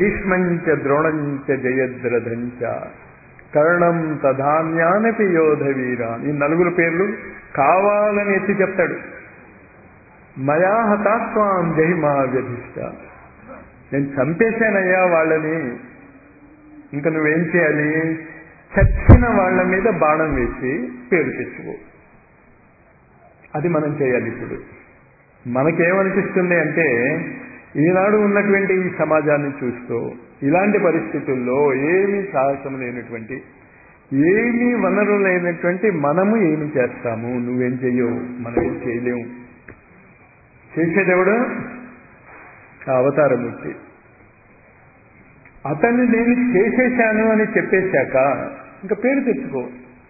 భీష్మంచ ద్రోణంచ జయద్రథంచ కర్ణం తధాన్యానపి యోధ వీర ఈ నలుగురు పేర్లు కావాలని ఎత్తి చెప్తాడు మయా హతాత్వాం జహిమా వ్యధిష్ట నేను చంపేశానయ్యా వాళ్ళని ఇంకా నువ్వేం చేయాలి చచ్చిన వాళ్ళ మీద బాణం వేసి పేరు తెచ్చుకో అది మనం చేయాలి ఇప్పుడు మనకేమనిపిస్తుంది అంటే ఈనాడు ఉన్నటువంటి ఈ సమాజాన్ని చూస్తూ ఇలాంటి పరిస్థితుల్లో ఏమీ సాహసం లేనటువంటి ఏమీ వనరు లేనటువంటి మనము ఏమి చేస్తాము నువ్వేం చెయ్యవు మనం ఏం చేయలేము చేసేదేవుడు ఆ అవతారమూర్తి అతన్ని నేను చేసేశాను అని చెప్పేశాక ఇంకా పేరు తెచ్చుకో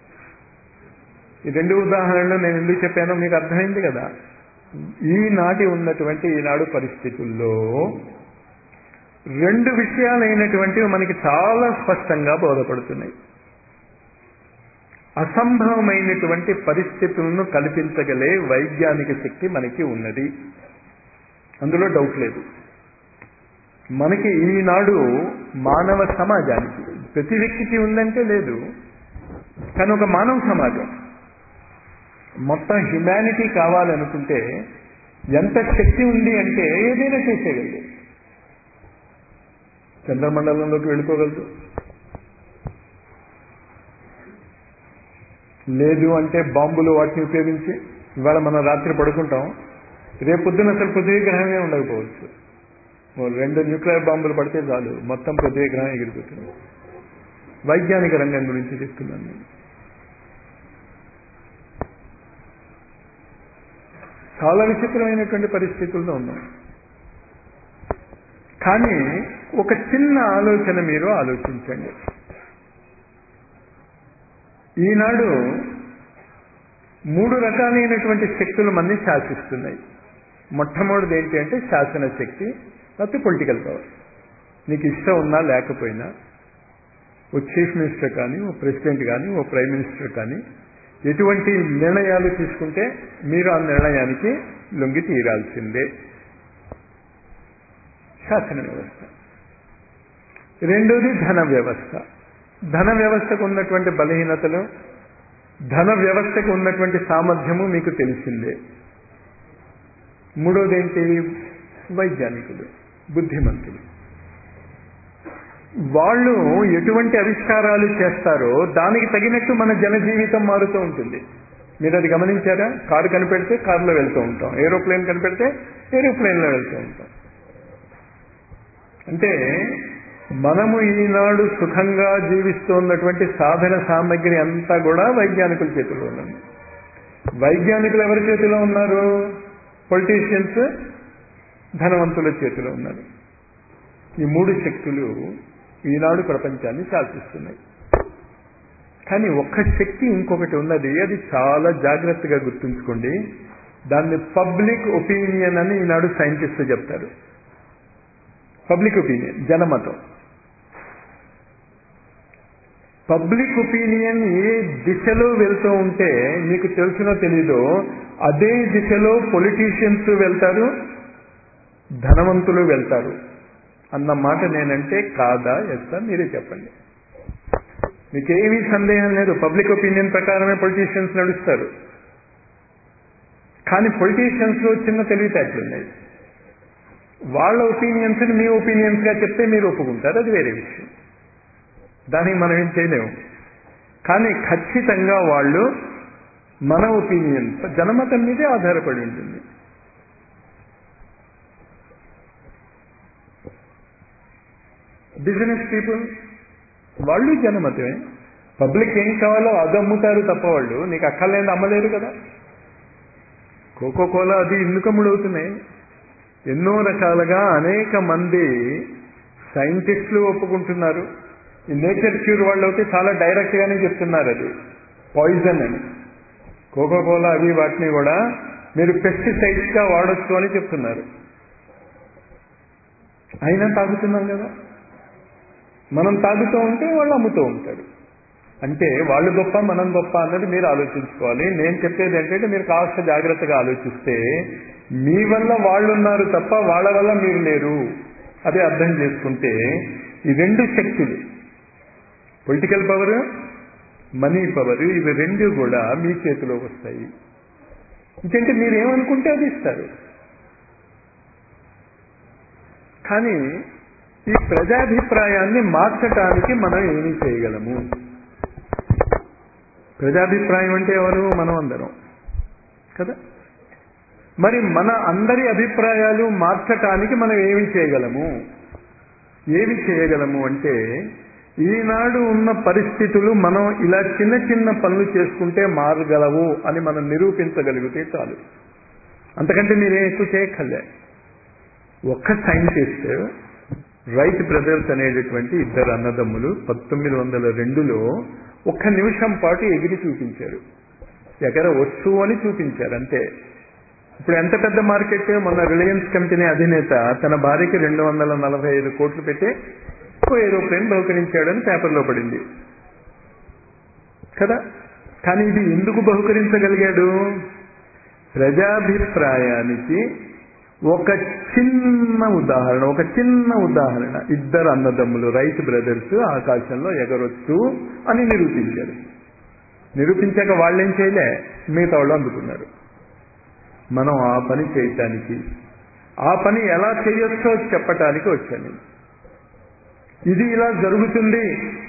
ఈ రెండు ఉదాహరణలు నేను ఎందుకు చెప్పానో మీకు అర్థమైంది కదా ఈనాటి ఉన్నటువంటి ఈనాడు పరిస్థితుల్లో రెండు విషయాలైనటువంటివి మనకి చాలా స్పష్టంగా బోధపడుతున్నాయి అసంభవమైనటువంటి పరిస్థితులను కల్పించగలే వైజ్ఞానిక శక్తి మనకి ఉన్నది అందులో డౌట్ లేదు మనకి ఈనాడు మానవ సమాజానికి ప్రతి వ్యక్తికి ఉందంటే లేదు కానీ ఒక మానవ సమాజం మొత్తం హ్యుమానిటీ కావాలనుకుంటే ఎంత శక్తి ఉంది అంటే ఏదైనా చేసేయగలదు చంద్రమండలంలోకి వెళ్ళిపోగలదు లేదు అంటే బాంబులు వాటిని ఉపయోగించి ఇవాళ మనం రాత్రి పడుకుంటాం రేపు పొద్దున అసలు పృథ్వీ గ్రహమే ఉండకపోవచ్చు ఓ రెండు న్యూక్లియర్ బాంబులు పడితే చాలు మొత్తం పృథ్వీ గ్రహం ఎగిరిపోతుంది వైజ్ఞానిక రంగం గురించి చెప్తున్నాను నేను చాలా విచిత్రమైనటువంటి పరిస్థితుల్లో ఉన్నాం కానీ ఒక చిన్న ఆలోచన మీరు ఆలోచించండి ఈనాడు మూడు రకాలైనటువంటి శక్తులు మనని శాసిస్తున్నాయి మొట్టమొదటిది ఏంటి అంటే శాసన శక్తి లేకపోతే పొలిటికల్ పవర్ నీకు ఇష్టం ఉన్నా లేకపోయినా ఓ చీఫ్ మినిస్టర్ కానీ ఓ ప్రెసిడెంట్ కానీ ఓ ప్రైమ్ మినిస్టర్ కానీ ఎటువంటి నిర్ణయాలు తీసుకుంటే మీరు ఆ నిర్ణయానికి లొంగి తీరాల్సిందే శాసన వ్యవస్థ రెండోది ధన వ్యవస్థ ధన వ్యవస్థకు ఉన్నటువంటి బలహీనతలు ధన వ్యవస్థకు ఉన్నటువంటి సామర్థ్యము మీకు తెలిసిందే మూడోది ఏంటి వైజ్ఞానికులు బుద్ధిమంతులు వాళ్ళు ఎటువంటి ఆవిష్కారాలు చేస్తారో దానికి తగినట్టు మన జన జీవితం మారుతూ ఉంటుంది మీరు అది గమనించారా కారు కనిపెడితే కారులో వెళ్తూ ఉంటాం ఏరోప్లేన్ కనిపెడితే ఏరోప్లేన్లో వెళ్తూ ఉంటాం అంటే మనము ఈనాడు సుఖంగా జీవిస్తున్నటువంటి సాధన సామగ్రి అంతా కూడా వైజ్ఞానికుల చేతిలో ఉన్నది వైజ్ఞానికులు ఎవరి చేతిలో ఉన్నారు పొలిటీషియన్స్ ధనవంతుల చేతిలో ఉన్నారు ఈ మూడు శక్తులు ఈనాడు ప్రపంచాన్ని శాసిస్తున్నాయి కానీ ఒక్క శక్తి ఇంకొకటి ఉన్నది అది చాలా జాగ్రత్తగా గుర్తుంచుకోండి దాన్ని పబ్లిక్ ఒపీనియన్ అని ఈనాడు సైంటిస్టులు చెప్తారు పబ్లిక్ ఒపీనియన్ జనమతం పబ్లిక్ ఒపీనియన్ ఏ దిశలో వెళ్తూ ఉంటే మీకు తెలుసునో తెలీదో అదే దిశలో పొలిటీషియన్స్ వెళ్తారు ధనవంతులు వెళ్తారు అన్న మాట నేనంటే కాదా ఎస్తా మీరే చెప్పండి మీకేమీ సందేహం లేదు పబ్లిక్ ఒపీనియన్ ప్రకారమే పొలిటీషియన్స్ నడుస్తారు కానీ పొలిటీషియన్స్ లో చిన్న తెలివితేటలున్నాయి వాళ్ళ ఒపీనియన్స్ మీ ఒపీనియన్స్ గా చెప్తే మీరు ఒప్పుకుంటారు అది వేరే విషయం దానికి మనం ఏం చేయలేము కానీ ఖచ్చితంగా వాళ్ళు మన ఒపీనియన్ జనమతం మీదే ఆధారపడి ఉంటుంది బిజినెస్ పీపుల్ వాళ్ళు జనమతమే పబ్లిక్ ఏం కావాలో అది అమ్ముతారు తప్ప వాళ్ళు నీకు అక్కర్లేని అమ్మలేరు కదా కోకో కోలా అది ఇన్నుకమ్ముడవుతున్నాయి ఎన్నో రకాలుగా అనేక మంది సైంటిస్టులు ఒప్పుకుంటున్నారు ఈ నేచర్ క్యూర్ వాళ్ళు అయితే చాలా డైరెక్ట్ గానే చెప్తున్నారు అది పాయిజన్ అని కోకో కోలా అవి వాటిని కూడా మీరు పెస్టిసైడ్స్ గా వాడొచ్చు అని చెప్తున్నారు అయినా తాగుతున్నాం కదా మనం తాగుతూ ఉంటే వాళ్ళు అమ్ముతూ ఉంటారు అంటే వాళ్ళు గొప్ప మనం గొప్ప అన్నది మీరు ఆలోచించుకోవాలి నేను చెప్పేది ఏంటంటే మీరు కాస్త జాగ్రత్తగా ఆలోచిస్తే మీ వల్ల వాళ్ళు ఉన్నారు తప్ప వాళ్ళ వల్ల మీరు లేరు అది అర్థం చేసుకుంటే ఈ రెండు శక్తులు పొలిటికల్ పవర్ మనీ పవర్ ఇవి రెండు కూడా మీ చేతిలోకి వస్తాయి ఇంకంటే మీరేమనుకుంటే అది ఇస్తారు కానీ ఈ ప్రజాభిప్రాయాన్ని మార్చటానికి మనం ఏమి చేయగలము ప్రజాభిప్రాయం అంటే ఎవరు మనం అందరం కదా మరి మన అందరి అభిప్రాయాలు మార్చటానికి మనం ఏమి చేయగలము ఏమి చేయగలము అంటే ఈనాడు ఉన్న పరిస్థితులు మనం ఇలా చిన్న చిన్న పనులు చేసుకుంటే మారగలవు అని మనం నిరూపించగలిగితే చాలు అంతకంటే మీరేం ఎక్కువ చేయక్కర్లే ఒక్క సైంటిస్ట్ రైట్ బ్రదర్స్ అనేటటువంటి ఇద్దరు అన్నదమ్ములు పంతొమ్మిది వందల రెండులో ఒక్క నిమిషం పాటు ఎగిరి చూపించారు ఎగర వస్తువు అని చూపించారు అంతే ఇప్పుడు ఎంత పెద్ద మార్కెట్ మొన్న రిలయన్స్ కంపెనీ అధినేత తన భార్యకి రెండు వందల నలభై ఐదు కోట్లు పెట్టి ఓ ఏరోప్లేన్ బహుకరించాడని పేపర్లో పడింది కదా కానీ ఇది ఎందుకు బహుకరించగలిగాడు ప్రజాభిప్రాయానికి ఒక చిన్న ఉదాహరణ ఒక చిన్న ఉదాహరణ ఇద్దరు అన్నదమ్ములు రైట్ బ్రదర్స్ ఆకాశంలో ఎగరొచ్చు అని నిరూపించారు నిరూపించాక వాళ్ళేం చేయలే మిగతా వాళ్ళు అందుకున్నారు మనం ఆ పని చేయటానికి ఆ పని ఎలా చేయొచ్చో చెప్పటానికి వచ్చాను ఇది ఇలా జరుగుతుంది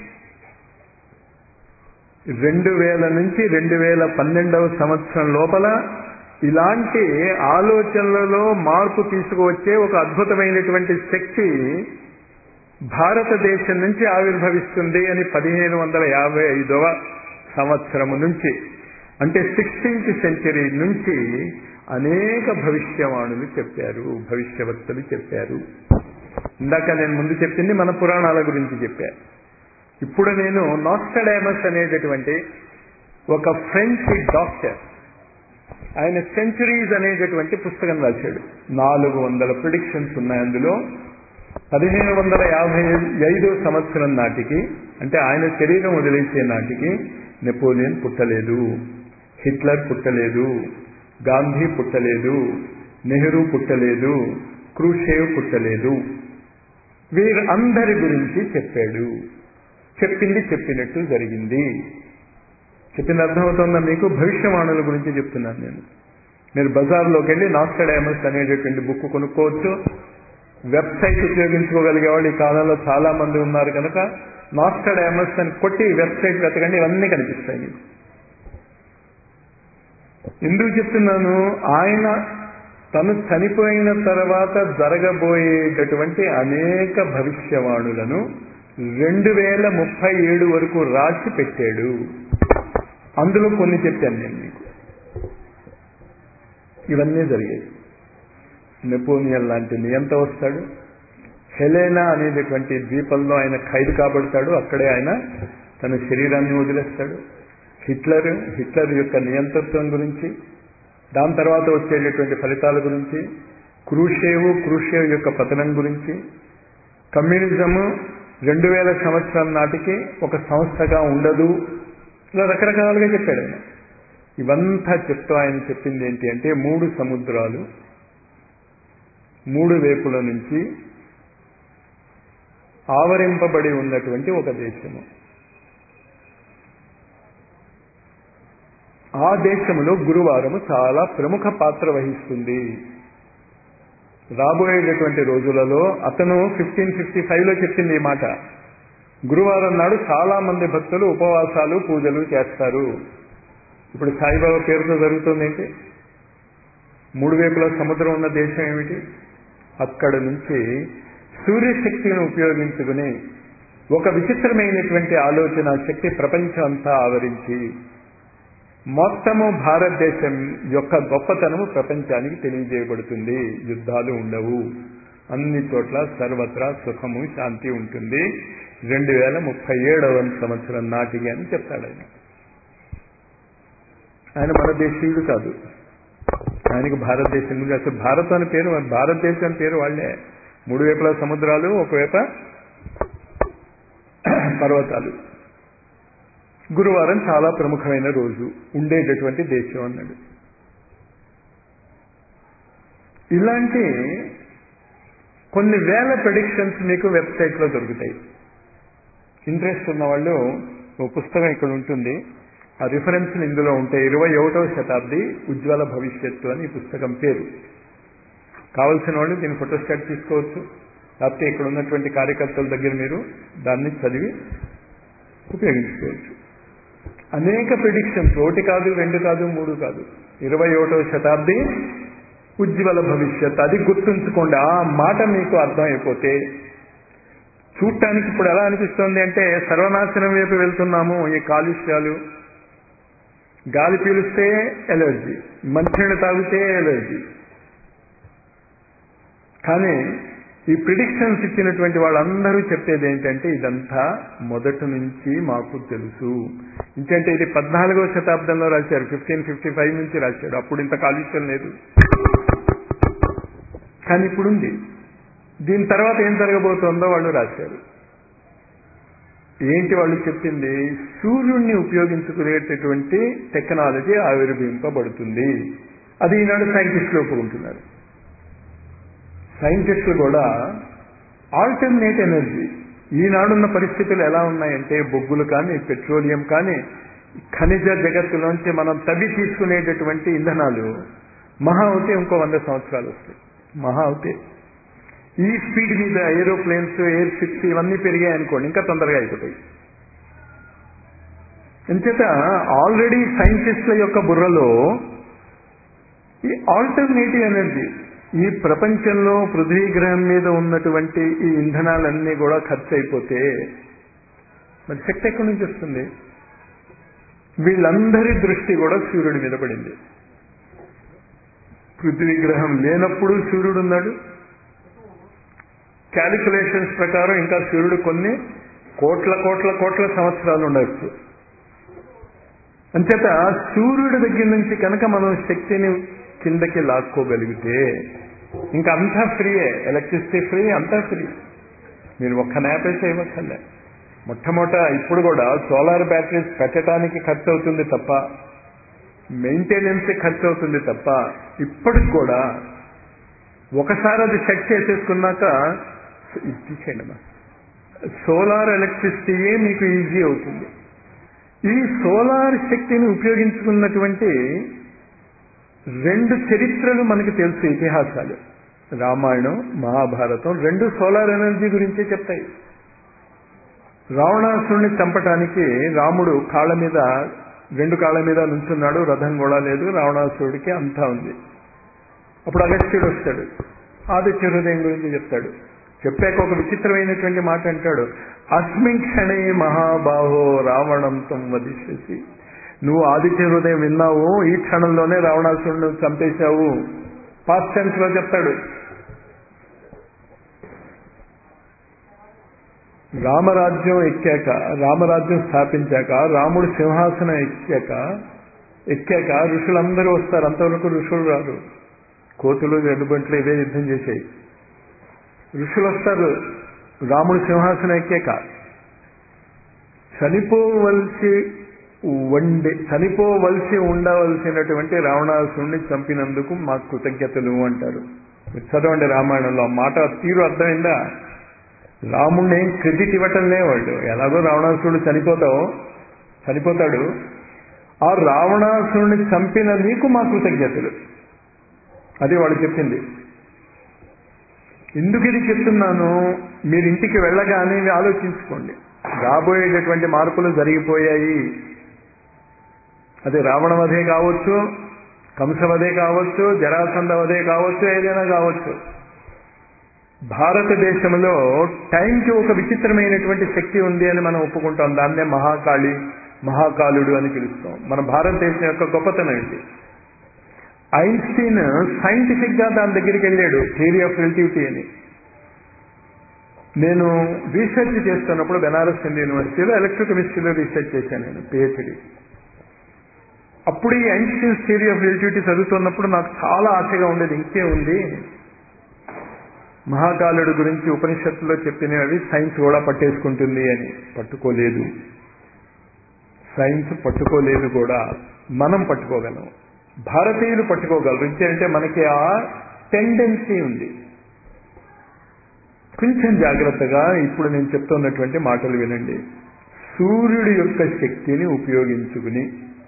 రెండు వేల నుంచి రెండు వేల పన్నెండవ సంవత్సరం లోపల ఇలాంటి ఆలోచనలలో మార్పు తీసుకువచ్చే ఒక అద్భుతమైనటువంటి శక్తి భారతదేశం నుంచి ఆవిర్భవిస్తుంది అని పదిహేను వందల యాభై ఐదవ సంవత్సరము నుంచి అంటే సిక్స్టీన్త్ సెంచరీ నుంచి అనేక భవిష్యవాణులు చెప్పారు భవిష్యవక్తలు చెప్పారు ఇందాక నేను ముందు చెప్పింది మన పురాణాల గురించి చెప్పా ఇప్పుడు నేను నాస్టడామస్ అనేటటువంటి ఒక ఫ్రెంచ్ డాక్టర్ ఆయన సెంచురీస్ అనేటటువంటి పుస్తకం రాశాడు నాలుగు వందల ప్రిడిక్షన్స్ ఉన్నాయి అందులో పదిహేను వందల యాభై ఐదో సంవత్సరం నాటికి అంటే ఆయన శరీరం వదిలేసే నాటికి నెపోలియన్ పుట్టలేదు హిట్లర్ పుట్టలేదు గాంధీ పుట్టలేదు నెహ్రూ పుట్టలేదు క్రూషేవ్ పుట్టలేదు వీరందరి గురించి చెప్పాడు చెప్పింది చెప్పినట్టు జరిగింది చెప్పింది అర్థమవుతుందా మీకు భవిష్యవాణుల గురించి చెప్తున్నాను నేను మీరు బజార్లోకి వెళ్ళి నాస్టడామస్ అనేటటువంటి బుక్ కొనుక్కోవచ్చు వెబ్సైట్ ఉపయోగించుకోగలిగే వాళ్ళు ఈ కాలంలో చాలా మంది ఉన్నారు కనుక నాస్టడామస్ అని కొట్టి వెబ్సైట్ వెతకండి ఇవన్నీ కనిపిస్తాయి మీకు ఎందుకు చెప్తున్నాను ఆయన తను చనిపోయిన తర్వాత జరగబోయేటటువంటి అనేక భవిష్యవాణులను రెండు వేల ముప్పై ఏడు వరకు రాసి పెట్టాడు అందులో కొన్ని చెప్పాను నేను మీకు ఇవన్నీ జరిగాయి నెపోనియన్ లాంటి నియంత వస్తాడు హెలేనా అనేటటువంటి ద్వీపంలో ఆయన ఖైదు కాబడతాడు అక్కడే ఆయన తన శరీరాన్ని వదిలేస్తాడు హిట్లర్ హిట్లర్ యొక్క నియంతృత్వం గురించి దాని తర్వాత వచ్చేటటువంటి ఫలితాల గురించి క్రూషేవు క్రూషేవ్ యొక్క పతనం గురించి కమ్యూనిజము రెండు వేల సంవత్సరం నాటికి ఒక సంస్థగా ఉండదు ఇలా రకరకాలుగా చెప్పాడు ఆయన ఇవంతా చెప్తూ ఆయన చెప్పింది ఏంటి అంటే మూడు సముద్రాలు మూడు వైపుల నుంచి ఆవరింపబడి ఉన్నటువంటి ఒక దేశము ఆ దేశంలో గురువారము చాలా ప్రముఖ పాత్ర వహిస్తుంది రాబోయేటటువంటి రోజులలో అతను ఫిఫ్టీన్ ఫిఫ్టీ ఫైవ్లో చెప్పింది ఈ మాట గురువారం నాడు చాలా మంది భక్తులు ఉపవాసాలు పూజలు చేస్తారు ఇప్పుడు సాయిబాబా పేరుతో జరుగుతుంది ఏంటి మూడు వైపుల సముద్రం ఉన్న దేశం ఏమిటి అక్కడ నుంచి సూర్యశక్తిని ఉపయోగించుకుని ఒక విచిత్రమైనటువంటి ఆలోచన శక్తి ప్రపంచం అంతా ఆవరించి మొత్తము భారతదేశం యొక్క గొప్పతనము ప్రపంచానికి తెలియజేయబడుతుంది యుద్ధాలు ఉండవు అన్ని చోట్ల సర్వత్రా సుఖము శాంతి ఉంటుంది రెండు వేల ముప్పై ఏడవ సంవత్సరం నాటికి అని చెప్తాడు ఆయన ఆయన మన దేశీయుడు కాదు ఆయనకు భారతదేశం గురించి అసలు భారత్ అని పేరు భారతదేశం అని పేరు వాళ్లే మూడు వైపుల సముద్రాలు ఒకవైపు పర్వతాలు గురువారం చాలా ప్రముఖమైన రోజు ఉండేటటువంటి దేశం అన్నాడు ఇలాంటి కొన్ని వేల ప్రెడిక్షన్స్ మీకు వెబ్సైట్లో దొరుకుతాయి ఇంట్రెస్ట్ ఉన్న వాళ్ళు ఓ పుస్తకం ఇక్కడ ఉంటుంది ఆ రిఫరెన్స్లు ఇందులో ఉంటాయి ఇరవై ఒకటవ శతాబ్ది ఉజ్వల భవిష్యత్తు అని ఈ పుస్తకం పేరు కావలసిన వాళ్ళు దీని ఫోటోస్టాట్ తీసుకోవచ్చు లేకపోతే ఇక్కడ ఉన్నటువంటి కార్యకర్తల దగ్గర మీరు దాన్ని చదివి ఉపయోగించుకోవచ్చు అనేక ప్రిడిక్షన్స్ ఒకటి కాదు రెండు కాదు మూడు కాదు ఇరవై ఒకటవ శతాబ్ది ఉజ్వల భవిష్యత్ అది గుర్తుంచుకోండి ఆ మాట మీకు అర్థమైపోతే చూడటానికి ఇప్పుడు ఎలా అనిపిస్తుంది అంటే సర్వనాశనం వైపు వెళ్తున్నాము ఈ కాలుష్యాలు గాలి పీలిస్తే ఎలర్జీ మంచినీళ్ళు తాగితే ఎలర్జీ కానీ ఈ ప్రిడిక్షన్స్ ఇచ్చినటువంటి వాళ్ళందరూ చెప్పేది ఏంటంటే ఇదంతా మొదటి నుంచి మాకు తెలుసు ఇంకంటే ఇది పద్నాలుగో శతాబ్దంలో రాశారు ఫిఫ్టీన్ ఫిఫ్టీ ఫైవ్ నుంచి రాశాడు అప్పుడు ఇంత కాలుష్యం లేదు కానీ ఇప్పుడు ఉంది దీని తర్వాత ఏం జరగబోతోందో వాళ్ళు రాశారు ఏంటి వాళ్ళు చెప్పింది సూర్యుడిని ఉపయోగించుకునేటటువంటి టెక్నాలజీ ఆవిర్భవింపబడుతుంది అది ఈనాడు సైంటిస్టులు ఒప్పుకుంటున్నారు సైంటిస్టులు కూడా ఆల్టర్నేట్ ఎనర్జీ ఈనాడున్న పరిస్థితులు ఎలా ఉన్నాయంటే బొగ్గులు కానీ పెట్రోలియం కానీ ఖనిజ జగత్తులోంచి మనం తవ్వి తీసుకునేటటువంటి ఇంధనాలు మహా అవుతే ఇంకో వంద సంవత్సరాలు వస్తాయి మహా అవుతే ఈ స్పీడ్ మీద ఏరోప్లేన్స్ ఎయిర్ షిప్స్ ఇవన్నీ పెరిగాయి అనుకోండి ఇంకా తొందరగా అయిపోతాయి ఎంచేత ఆల్రెడీ సైంటిస్టుల యొక్క బుర్రలో ఈ ఆల్టర్నేటివ్ ఎనర్జీ ఈ ప్రపంచంలో పృథ్వీ గ్రహం మీద ఉన్నటువంటి ఈ ఇంధనాలన్నీ కూడా ఖర్చు అయిపోతే మరి శక్తి ఎక్కడి నుంచి వస్తుంది వీళ్ళందరి దృష్టి కూడా సూర్యుడి మీద పడింది పృథ్వీ గ్రహం లేనప్పుడు సూర్యుడు ఉన్నాడు క్యాలిక్యులేషన్స్ ప్రకారం ఇంకా సూర్యుడు కొన్ని కోట్ల కోట్ల కోట్ల సంవత్సరాలు ఉండవచ్చు అంచేత సూర్యుడి దగ్గర నుంచి కనుక మనం శక్తిని కిందకి లాక్కోగలిగితే ఇంకా అంతా ఫ్రీయే ఎలక్ట్రిసిటీ ఫ్రీ అంతా ఫ్రీ మీరు ఒక్క నేపే చేయవక్కర్లే మొట్టమొదట ఇప్పుడు కూడా సోలార్ బ్యాటరీస్ పెట్టడానికి ఖర్చు అవుతుంది తప్ప మెయింటెనెన్స్ ఖర్చు అవుతుంది తప్ప ఇప్పటికి కూడా ఒకసారి అది సెట్ చేసేసుకున్నాక ఇచ్చేయండి మా సోలార్ ఎలక్ట్రిసిటీయే మీకు ఈజీ అవుతుంది ఈ సోలార్ శక్తిని ఉపయోగించుకున్నటువంటి రెండు చరిత్రలు మనకు తెలుసు ఇతిహాసాలు రామాయణం మహాభారతం రెండు సోలార్ ఎనర్జీ గురించే చెప్తాయి రావణాసురుణ్ణి చంపటానికి రాముడు కాళ్ళ మీద రెండు కాళ్ళ మీద నుంచున్నాడు రథం కూడా లేదు రావణాసురుడికి అంతా ఉంది అప్పుడు అగస్త్యుడు వస్తాడు ఆదిత్య హృదయం గురించి చెప్తాడు చెప్పాక ఒక విచిత్రమైనటువంటి మాట అంటాడు అస్మిన్ క్షణే మహాబాహో రావణం తం వదిష్యసి నువ్వు ఆదిత్య హృదయం విన్నావు ఈ క్షణంలోనే రావణాసురుడు చంపేశావు పాస్ట్ టెన్స్ లో చెప్తాడు రామరాజ్యం ఎక్కాక రామరాజ్యం స్థాపించాక రాముడు సింహాసనం ఎక్కాక ఎక్కాక ఋషులందరూ వస్తారు అంతవరకు ఋషులు రారు కోతులు ఎడుబంట్లు ఇవే యుద్ధం చేశాయి ఋషులు వస్తారు రాముడు సింహాసనం ఎక్కాక చనిపోవలసి వండే చనిపోవలసి ఉండవలసినటువంటి రావణాసురుణ్ణి చంపినందుకు మా కృతజ్ఞతలు అంటారు చదవండి రామాయణంలో ఆ మాట తీరు అర్థమైందా రాముడిని ఏం క్రెడిట్ ఇవ్వటం లేవాళ్ళు ఎలాగో రావణాసురుడు చనిపోతావు చనిపోతాడు ఆ రావణాసురుడిని చంపిన నీకు మా కృతజ్ఞతలు అది వాడు చెప్పింది ఎందుకు ఇది చెప్తున్నాను మీరు ఇంటికి వెళ్ళగానే ఆలోచించుకోండి రాబోయేటటువంటి మార్పులు జరిగిపోయాయి అది రావణ వధే కావచ్చు కంసవధే కావచ్చు జరాసంధ వధే కావచ్చు ఏదైనా కావచ్చు భారతదేశంలో టైంకి ఒక విచిత్రమైనటువంటి శక్తి ఉంది అని మనం ఒప్పుకుంటాం దాన్నే మహాకాళి మహాకాలుడు అని పిలుస్తాం మన భారతదేశం యొక్క గొప్పతనం ఏంటి ఐన్స్టీన్ సైంటిఫిక్ గా దాని దగ్గరికి వెళ్ళాడు థియరీ ఆఫ్ రిలేటివిటీ అని నేను రీసెర్చ్ చేస్తున్నప్పుడు బెనారస్ హిందూ యూనివర్సిటీలో ఎలక్ట్రోకెమిస్ట్రీలో రీసెర్చ్ చేశాను నేను పిహెచ్డి అప్పుడు ఈ ఐన్స్టీన్ థియరీ ఆఫ్ రిలేటివిటీ చదువుతున్నప్పుడు నాకు చాలా ఆశగా ఉండేది ఇంకే ఉంది మహాకాలుడు గురించి ఉపనిషత్తులో చెప్పినవి సైన్స్ కూడా పట్టేసుకుంటుంది అని పట్టుకోలేదు సైన్స్ పట్టుకోలేదు కూడా మనం పట్టుకోగలం భారతీయులు పట్టుకోగలరు అంటే మనకి ఆ టెండెన్సీ ఉంది కొంచెం జాగ్రత్తగా ఇప్పుడు నేను చెప్తున్నటువంటి మాటలు వినండి సూర్యుడి యొక్క శక్తిని ఉపయోగించుకుని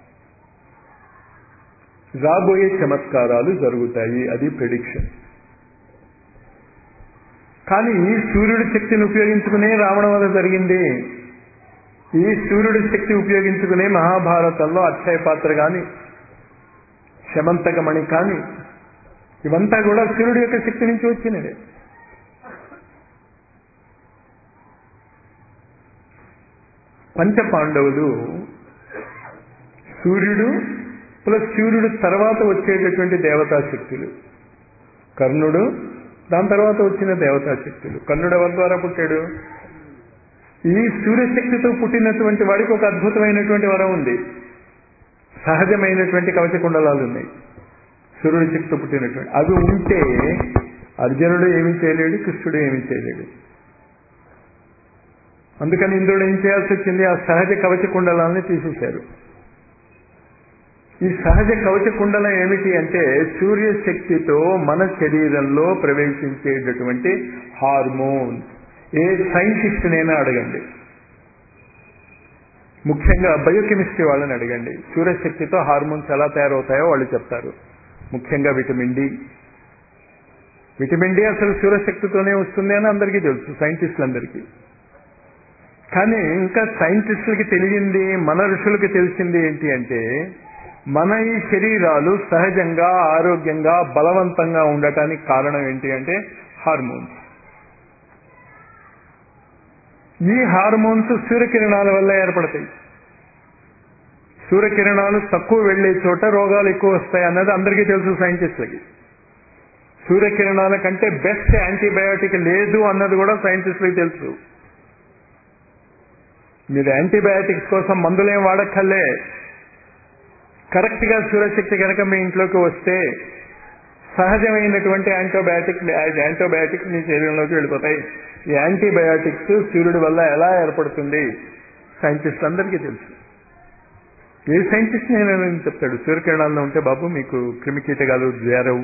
రాబోయే చమత్కారాలు జరుగుతాయి అది ప్రిడిక్షన్ కానీ ఈ సూర్యుడి శక్తిని ఉపయోగించుకునే రావణం వల్ల జరిగింది ఈ సూర్యుడి శక్తి ఉపయోగించుకునే మహాభారతంలో అక్షయ పాత్ర కానీ శమంతకమణి కానీ ఇవంతా కూడా సూర్యుడి యొక్క శక్తి నుంచి వచ్చినదే పంచ పాండవులు సూర్యుడు ప్లస్ సూర్యుడు తర్వాత వచ్చేటటువంటి దేవతా శక్తులు కర్ణుడు దాని తర్వాత వచ్చిన దేవతా శక్తులు కర్ణుడు ఎవరి ద్వారా పుట్టాడు ఈ సూర్యశక్తితో పుట్టినటువంటి వాడికి ఒక అద్భుతమైనటువంటి వరం ఉంది సహజమైనటువంటి కవచ కుండలాలు ఉన్నాయి సూర్యుడి శక్తితో పుట్టినటువంటి అవి ఉంటే అర్జునుడు ఏమీ చేయలేడు కృష్ణుడు ఏమీ చేయలేడు అందుకని ఇంద్రుడు ఏం చేయాల్సి వచ్చింది ఆ సహజ కవచ కుండలాలని తీసేశారు ఈ సహజ కవచ కుండలం ఏమిటి అంటే సూర్యశక్తితో మన శరీరంలో ప్రవేశించేటటువంటి హార్మోన్స్ ఏ సైంటిస్ట్నైనా అడగండి ముఖ్యంగా బయోకెమిస్ట్రీ వాళ్ళని అడగండి సూర్యశక్తితో హార్మోన్స్ ఎలా తయారవుతాయో వాళ్ళు చెప్తారు ముఖ్యంగా విటమిన్ డి విటమిన్ డి అసలు సూర్యశక్తితోనే వస్తుంది అని అందరికీ తెలుసు సైంటిస్టులందరికీ కానీ ఇంకా సైంటిస్టులకి తెలియంది మన ఋషులకి తెలిసింది ఏంటి అంటే మన ఈ శరీరాలు సహజంగా ఆరోగ్యంగా బలవంతంగా ఉండటానికి కారణం ఏంటి అంటే హార్మోన్స్ ఈ హార్మోన్స్ సూర్యకిరణాల వల్ల ఏర్పడతాయి సూర్యకిరణాలు తక్కువ వెళ్లే చోట రోగాలు ఎక్కువ వస్తాయి అన్నది అందరికీ తెలుసు సైంటిస్టులకి సూర్యకిరణాల కంటే బెస్ట్ యాంటీబయాటిక్ లేదు అన్నది కూడా సైంటిస్టులకి తెలుసు మీరు యాంటీబయాటిక్స్ కోసం మందులేం వాడక్కర్లే కరెక్ట్ గా సూర్యశక్తి కనుక మీ ఇంట్లోకి వస్తే సహజమైనటువంటి యాంటీబయాటిక్ యాంటీబయాటిక్స్ మీ శరీరంలోకి వెళ్ళిపోతాయి ఈ యాంటీబయాటిక్స్ సూర్యుడి వల్ల ఎలా ఏర్పడుతుంది సైంటిస్ట్ అందరికీ తెలుసు ఏ సైంటిస్ట్ నేను చెప్తాడు సూర్యకిరణాల్లో ఉంటే బాబు మీకు క్రిమికీటకాలు చేరవు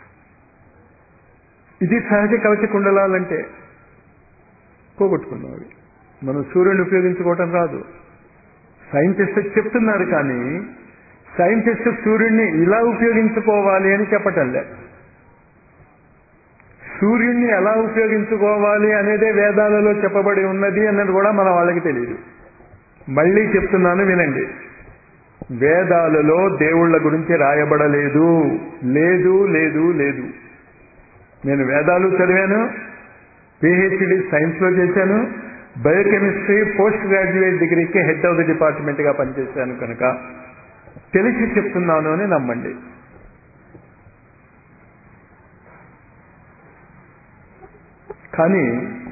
ఇది సహజ కవచ కుండలాలంటే పోగొట్టుకున్నాం అవి మనం సూర్యుని ఉపయోగించుకోవటం రాదు సైంటిస్ట్ చెప్తున్నారు కానీ సైంటిస్ట్ సూర్యుడిని ఇలా ఉపయోగించుకోవాలి అని చెప్పటంలే సూర్యుడిని ఎలా ఉపయోగించుకోవాలి అనేదే వేదాలలో చెప్పబడి ఉన్నది అన్నది కూడా మన వాళ్ళకి తెలియదు మళ్ళీ చెప్తున్నాను వినండి వేదాలలో దేవుళ్ళ గురించి రాయబడలేదు లేదు లేదు లేదు నేను వేదాలు చదివాను పిహెచ్డి సైన్స్లో చేశాను బయోకెమిస్ట్రీ పోస్ట్ గ్రాడ్యుయేట్ డిగ్రీకి హెడ్ ఆఫ్ ది డిపార్ట్మెంట్గా పనిచేశాను కనుక తెలిసి చెప్తున్నాను అని నమ్మండి కానీ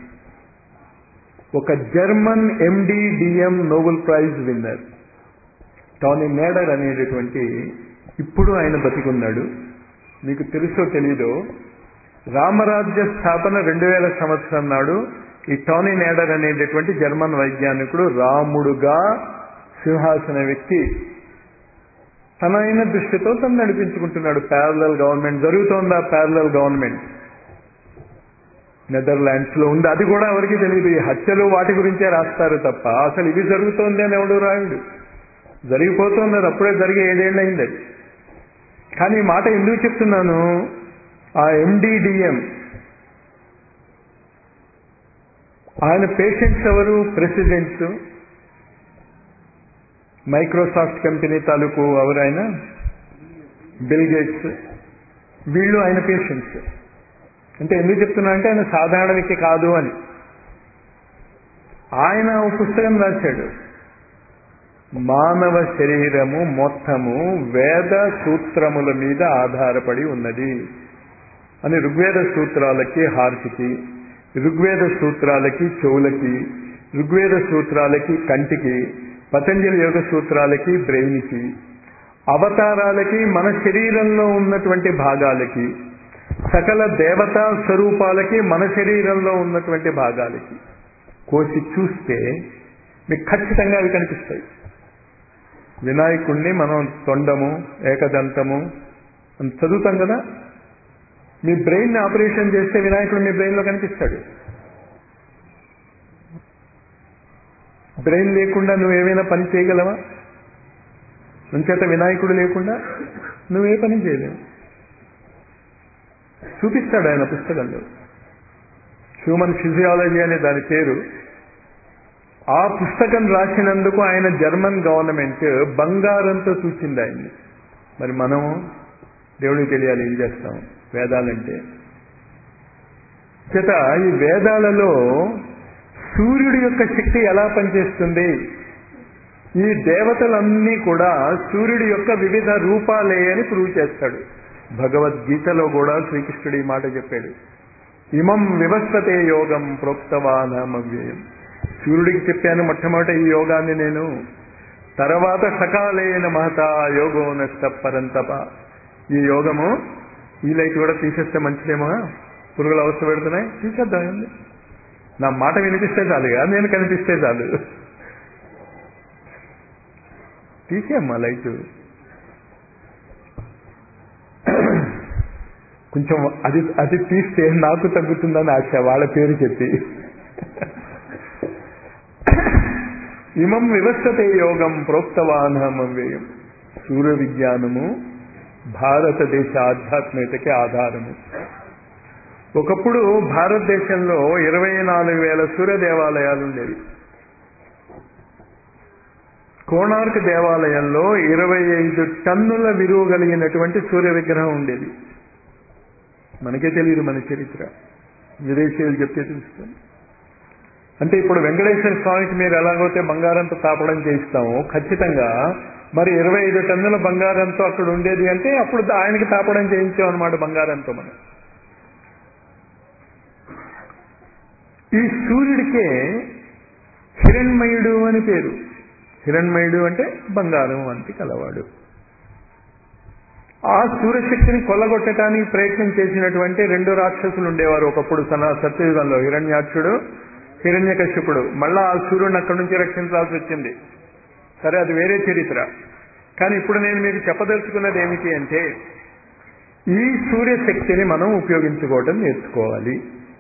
ఒక జర్మన్ ఎండిడిఎం Nobel prize winner Tony Nader అనేటటువంటి ఇప్పుడు ఆయన బతికున్నాడు మీకు తెలుసో తెలీదో రామరాజ్య స్థాపన రెండు వేల సంవత్సరం నాడు ఈ టానీ నేడర్ అనేటటువంటి జర్మన్ వైజ్ఞానికుడు రాముడుగా సింహాసన వ్యక్తి తన అయిన దృష్టితో తను నడిపించుకుంటున్నాడు ప్యారలల్ గవర్నమెంట్ జరుగుతోందా ప్యారలల్ గవర్నమెంట్ నెదర్లాండ్స్ లో ఉంది అది కూడా ఎవరికి తెలియదు ఈ హత్యలు వాటి గురించే రాస్తారు తప్ప అసలు ఇది జరుగుతోంది అని ఎవడు రాయుడు జరిగిపోతుంది అది అప్పుడే జరిగే ఏడేళ్ళు అయింది అది కానీ ఈ మాట ఎందుకు చెప్తున్నాను ఆ ఎండిడిఎం ఆయన పేషెంట్స్ ఎవరు ప్రెసిడెంట్స్ మైక్రోసాఫ్ట్ కంపెనీ తాలూకు ఎవరైనా బిల్ గేట్స్ వీళ్ళు ఆయన పేషెంట్స్ అంటే ఎందుకు చెప్తున్నా అంటే ఆయన సాధారణ వ్యక్తి కాదు అని ఆయన ఒక పుస్తకం రాశాడు మానవ శరీరము మొత్తము వేద సూత్రముల మీద ఆధారపడి ఉన్నది అని ఋగ్వేద సూత్రాలకి హార్ట్కి ఋగ్వేద సూత్రాలకి చెవులకి ఋగ్వేద సూత్రాలకి కంటికి పతంజలి యోగ సూత్రాలకి బ్రెయిన్కి అవతారాలకి మన శరీరంలో ఉన్నటువంటి భాగాలకి సకల దేవతా స్వరూపాలకి మన శరీరంలో ఉన్నటువంటి భాగాలకి కోసి చూస్తే మీకు ఖచ్చితంగా అవి కనిపిస్తాయి వినాయకుణ్ణి మనం తొండము ఏకదంతము అని చదువుతాం కదా మీ బ్రెయిన్ ఆపరేషన్ చేస్తే వినాయకుడు మీ బ్రెయిన్లో కనిపిస్తాడు బ్రెయిన్ లేకుండా నువ్వేమైనా పని చేయగలవా అంచేత వినాయకుడు లేకుండా నువ్వే పని చేయలేవు చూపిస్తాడు ఆయన పుస్తకంలో హ్యూమన్ ఫిజియాలజీ అనే దాని పేరు ఆ పుస్తకం రాసినందుకు ఆయన జర్మన్ గవర్నమెంట్ బంగారంతో చూచింది ఆయన్ని మరి మనం దేవుడికి తెలియాలి ఏం చేస్తాం వేదాలంటే చేత ఈ వేదాలలో సూర్యుడి యొక్క శక్తి ఎలా పనిచేస్తుంది ఈ దేవతలన్నీ కూడా సూర్యుడి యొక్క వివిధ రూపాలే అని ప్రూవ్ చేస్తాడు భగవద్గీతలో కూడా శ్రీకృష్ణుడు ఈ మాట చెప్పాడు ఇమం వివస్వతే యోగం ప్రోక్తవానమవ్యయం సూర్యుడికి చెప్పాను మొట్టమొదటి ఈ యోగాన్ని నేను తర్వాత సకాలేన మహత యోగో నష్ట పరంతప ఈ యోగము ఈ లైట్ కూడా తీసేస్తే మంచిదేమో పురుగులు అవస్థ పెడుతున్నాయి తీసేద్దాం ఏంది? నా మాట వినిపిస్తే చాలుగా నేను కనిపిస్తే చాలు తీసేయమ్మా లైట్ కొంచెం అది అది తీస్తే నాకు తగ్గుతుందని ఆశ వాళ్ళ పేరు చెప్పి ఇమం వివస్థతే యోగం ప్రోక్తవానమవ్యయం సూర్య విజ్ఞానము భారతదేశ ఆధ్యాత్మికతకి ఆధారము ఒకప్పుడు భారతదేశంలో ఇరవై నాలుగు వేల సూర్య దేవాలయాలు ఉండేవి కోణార్క్ దేవాలయంలో ఇరవై ఐదు టన్నుల విలువ కలిగినటువంటి సూర్య విగ్రహం ఉండేది మనకే తెలియదు మన చరిత్ర విదేశీయులు చెప్తే తెలుస్తుంది అంటే ఇప్పుడు వెంకటేశ్వర స్వామికి మీరు ఎలాగైతే బంగారంతో తాపడం చేయిస్తామో ఖచ్చితంగా మరి ఇరవై ఐదు టన్నుల బంగారంతో అక్కడ ఉండేది అంటే అప్పుడు ఆయనకి తాపడం చేయించాం అనమాట బంగారంతో మనం ఈ సూర్యుడికే హిరణ్మయుడు అని పేరు హిరణ్మయుడు అంటే బంగారం వంటి కలవాడు ఆ సూర్యశక్తిని కొల్లగొట్టడానికి ప్రయత్నం చేసినటువంటి రెండు రాక్షసులు ఉండేవారు ఒకప్పుడు సన సత్యయుగంలో హిరణ్యాక్షుడు హిరణ్యకశ్యపుడు మళ్ళా ఆ సూర్యుడిని అక్కడి నుంచి రక్షించాల్సి వచ్చింది సరే అది వేరే చరిత్ర కానీ ఇప్పుడు నేను మీకు చెప్పదలుచుకున్నది ఏమిటి అంటే ఈ సూర్యశక్తిని మనం ఉపయోగించుకోవటం నేర్చుకోవాలి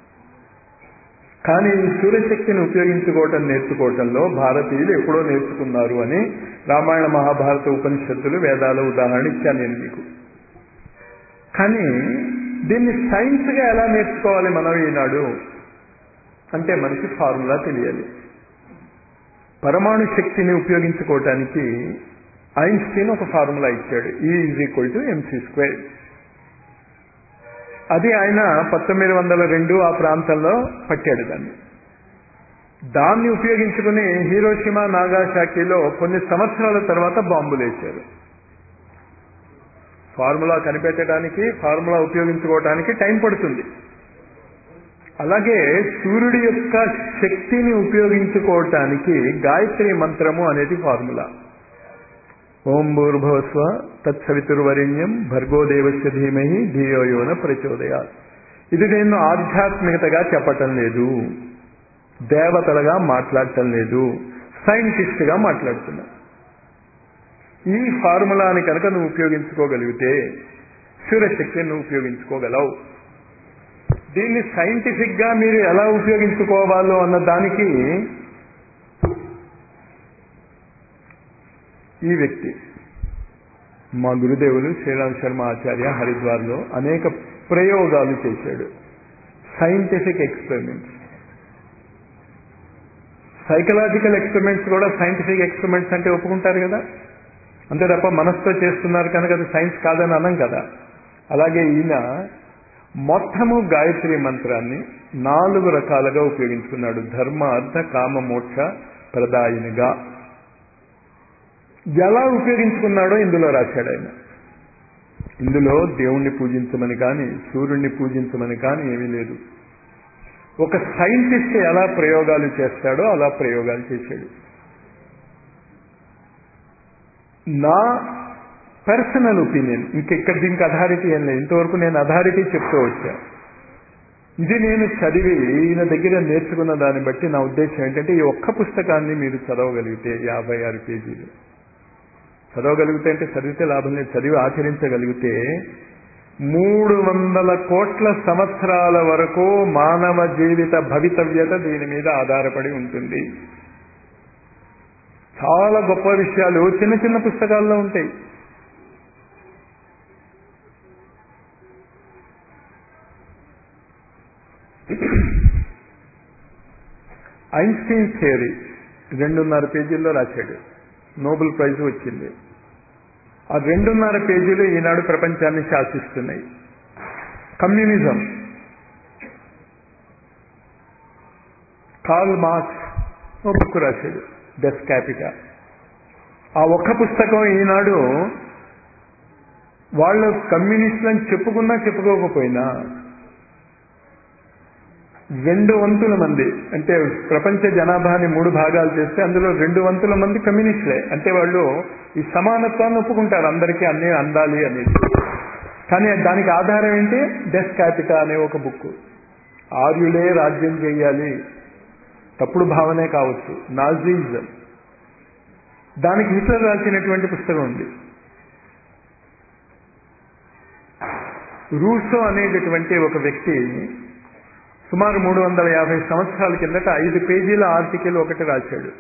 కానీ ఈ సూర్యశక్తిని ఉపయోగించుకోవటం నేర్చుకోవటంలో భారతీయులు ఎప్పుడో నేర్చుకున్నారు అని రామాయణ మహాభారత ఉపనిషత్తులు వేదాల ఉదాహరణ ఇచ్చాను నేను మీకు కానీ దీన్ని సైన్స్గా ఎలా నేర్చుకోవాలి మనం ఈనాడు అంటే మనకి ఫార్ములా తెలియాలి పరమాణు శక్తిని ఉపయోగించుకోవటానికి ఐన్స్టీన్ ఒక ఫార్ములా ఇచ్చాడు E is equal to MC square అది ఆయన పంతొమ్మిది వందల రెండు ఆ ప్రాంతంలో పట్టాడు దాన్ని దాన్ని ఉపయోగించుకుని హీరోషిమా నాగాశాఖిలో కొన్ని సంవత్సరాల తర్వాత బాంబులు వేశారు ఫార్ములా కనిపెట్టడానికి ఫార్ములా ఉపయోగించుకోవడానికి టైం పడుతుంది అలాగే సూర్యుడి యొక్క శక్తిని ఉపయోగించుకోవటానికి గాయత్రి మంత్రము అనేది ఫార్ములా ఓం భూర్భవస్వ తత్సవితుర్వరిణ్యం భర్గోదేవస్య ధీమహి ధియోయోన ప్రచోదయా ఇది నేను ఆధ్యాత్మికతగా చెప్పటం లేదు దేవతలుగా మాట్లాడటం లేదు సైంటిస్ట్గా మాట్లాడుతున్నా ఈ ఫార్ములాని కనుక నువ్వు ఉపయోగించుకోగలిగితే సూర్యశక్తిని నువ్వు ఉపయోగించుకోగలవు దీన్ని సైంటిఫిక్ గా మీరు ఎలా ఉపయోగించుకోవాలో అన్న దానికి ఈ వ్యక్తి మా గురుదేవులు శ్రీరామ్ శర్మ ఆచార్య హరిద్వార్లో అనేక ప్రయోగాలు చేశాడు సైంటిఫిక్ ఎక్స్పెరిమెంట్స్ సైకలాజికల్ ఎక్స్పెరిమెంట్స్ కూడా సైంటిఫిక్ ఎక్స్పెరిమెంట్స్ అంటే ఒప్పుకుంటారు కదా అంతే తప్ప మనసుతో చేస్తున్నారు కనుక అది సైన్స్ కాదని అనం కదా అలాగే ఈయన మొత్తము గాయత్రి మంత్రాన్ని నాలుగు రకాలుగా ఉపయోగించుకున్నాడు ధర్మ అర్థ కామ మోక్ష ప్రదాయినిగా ఎలా ఉపయోగించుకున్నాడో ఇందులో రాశాడు ఆయన ఇందులో దేవుణ్ణి పూజించమని కానీ సూర్యుడిని పూజించమని కానీ ఏమీ లేదు ఒక సైంటిస్ట్ ఎలా ప్రయోగాలు చేస్తాడో అలా ప్రయోగాలు చేశాడు నా పర్సనల్ ఒపీనియన్ ఇంకెక్కడ దీనికి అథారిటీ ఏం లేదు ఇంతవరకు నేను అథారిటీ చెప్తూ వచ్చా ఇది నేను చదివి ఈయన దగ్గర నేర్చుకున్న దాన్ని బట్టి నా ఉద్దేశం ఏంటంటే ఈ ఒక్క పుస్తకాన్ని మీరు చదవగలిగితే యాభై ఆరు పేజీలు చదవగలిగితే అంటే చదివితే లాభం లేదు చదివి ఆచరించగలిగితే మూడు వందల కోట్ల సంవత్సరాల వరకు మానవ జీవిత భవితవ్యత దీని మీద ఆధారపడి ఉంటుంది చాలా గొప్ప విషయాలు చిన్న చిన్న పుస్తకాల్లో ఉంటాయి ఐన్స్టీన్ థియరీ రెండున్నర పేజీల్లో రాశాడు నోబెల్ ప్రైజ్ వచ్చింది ఆ రెండున్నర పేజీలు ఈనాడు ప్రపంచాన్ని శాసిస్తున్నాయి కమ్యూనిజం కార్ల్ మార్క్స్ ఒక బుక్ రాశాడు డెస్ క్యాపిటా ఆ ఒక్క పుస్తకం ఈనాడు వాళ్ళు కమ్యూనిస్టులని చెప్పుకున్నా చెప్పుకోకపోయినా రెండు వంతుల మంది అంటే ప్రపంచ జనాభాని మూడు భాగాలు చేస్తే అందులో రెండు వంతుల మంది కమ్యూనిస్టులే అంటే వాళ్ళు ఈ సమానత్వాన్ని ఒప్పుకుంటారు అందరికీ అన్నీ అందాలి అనేది కానీ దానికి ఆధారం ఏంటి డెస్ క్యాపిటా అనే ఒక బుక్ ఆర్యులే రాజ్యం చేయాలి తప్పుడు భావనే కావచ్చు నాజీజం దానికి హిట్లర్ రాసినటువంటి పుస్తకం ఉంది రూసో అనేటటువంటి ఒక వ్యక్తి సుమారు మూడు వందల యాభై సంవత్సరాల కిందట ఐదు పేజీల ఆర్టికల్ ఒకటి రాశాడు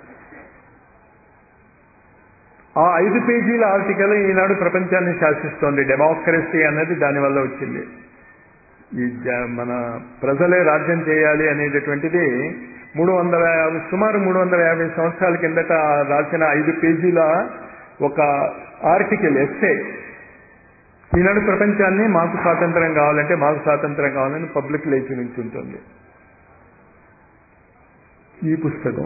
ఆ ఐదు పేజీల ఆర్టికల్ ఈనాడు ప్రపంచాన్ని శాసిస్తోంది డెమోక్రసీ అన్నది దానివల్ల వచ్చింది ఈ మన ప్రజలే రాజ్యం చేయాలి అనేటటువంటిది మూడు వందల యాభై సుమారు మూడు వందల యాభై సంవత్సరాల కిందట రాసిన ఐదు పేజీల ఒక ఆర్టికల్ ఎస్సే ఈనాడు ప్రపంచాన్ని మాకు స్వాతంత్రం కావాలంటే మాకు స్వాతంత్రం కావాలని పబ్లిక్ లేచి నుంచి ఉంటుంది ఈ పుస్తకం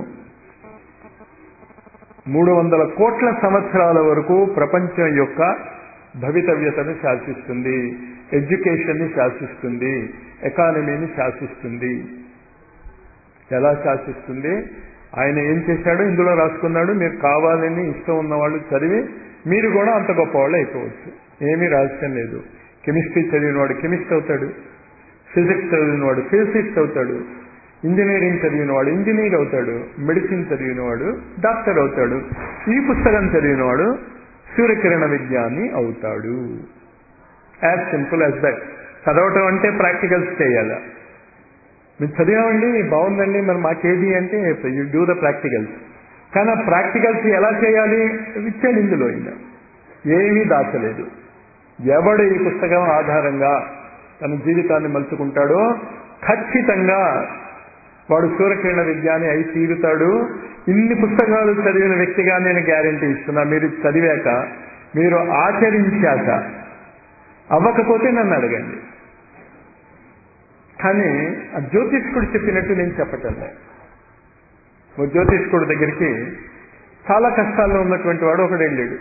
మూడు వందల కోట్ల సంవత్సరాల వరకు ప్రపంచం యొక్క భవితవ్యతను శాసిస్తుంది ఎడ్యుకేషన్ని శాసిస్తుంది ఎకానమీని శాసిస్తుంది ఎలా శాసిస్తుంది ఆయన ఏం చేశాడో ఇందులో రాసుకున్నాడు మీరు కావాలని ఇష్టం ఉన్నవాళ్ళు చదివి మీరు కూడా అంత గొప్పవాళ్ళు అయిపోవచ్చు ఏమీ రహస్యం లేదు కెమిస్ట్రీ చదివినవాడు కెమిస్ట్ అవుతాడు ఫిజిక్స్ చదివినవాడు ఫిజిసిస్ట్ అవుతాడు ఇంజనీరింగ్ చదివినవాడు ఇంజనీర్ అవుతాడు మెడిసిన్ చదివినవాడు డాక్టర్ అవుతాడు ఈ పుస్తకం చదివినవాడు సూర్యకిరణ విజ్ఞాని అవుతాడు యాజ్ సింపుల్ యాజ్ దట్ చదవటం అంటే ప్రాక్టికల్స్ చేయాలా మీరు చదివామండి బాగుందండి మరి మాకేది అంటే యూ డూ ద ప్రాక్టికల్స్ కానీ ఆ ప్రాక్టికల్స్ ఎలా చేయాలి ఇచ్చాడు ఇందులో ఈయన ఏమీ దాచలేదు ఎవడు ఈ పుస్తకం ఆధారంగా తన జీవితాన్ని మలుచుకుంటాడో ఖచ్చితంగా వాడు సూర్యకిరణ విజ్ఞాని అయి తీరుతాడు ఇన్ని పుస్తకాలు చదివిన వ్యక్తిగా నేను గ్యారంటీ ఇస్తున్నా మీరు చదివాక మీరు ఆచరించాక అవ్వకపోతే నన్ను అడగండి కానీ ఆ జ్యోతిష్కుడు చెప్పినట్టు నేను చెప్పటం లేదు ఓ జ్యోతిష్కుడు దగ్గరికి చాలా కష్టాల్లో ఉన్నటువంటి వాడు ఒకడు వెళ్ళాడు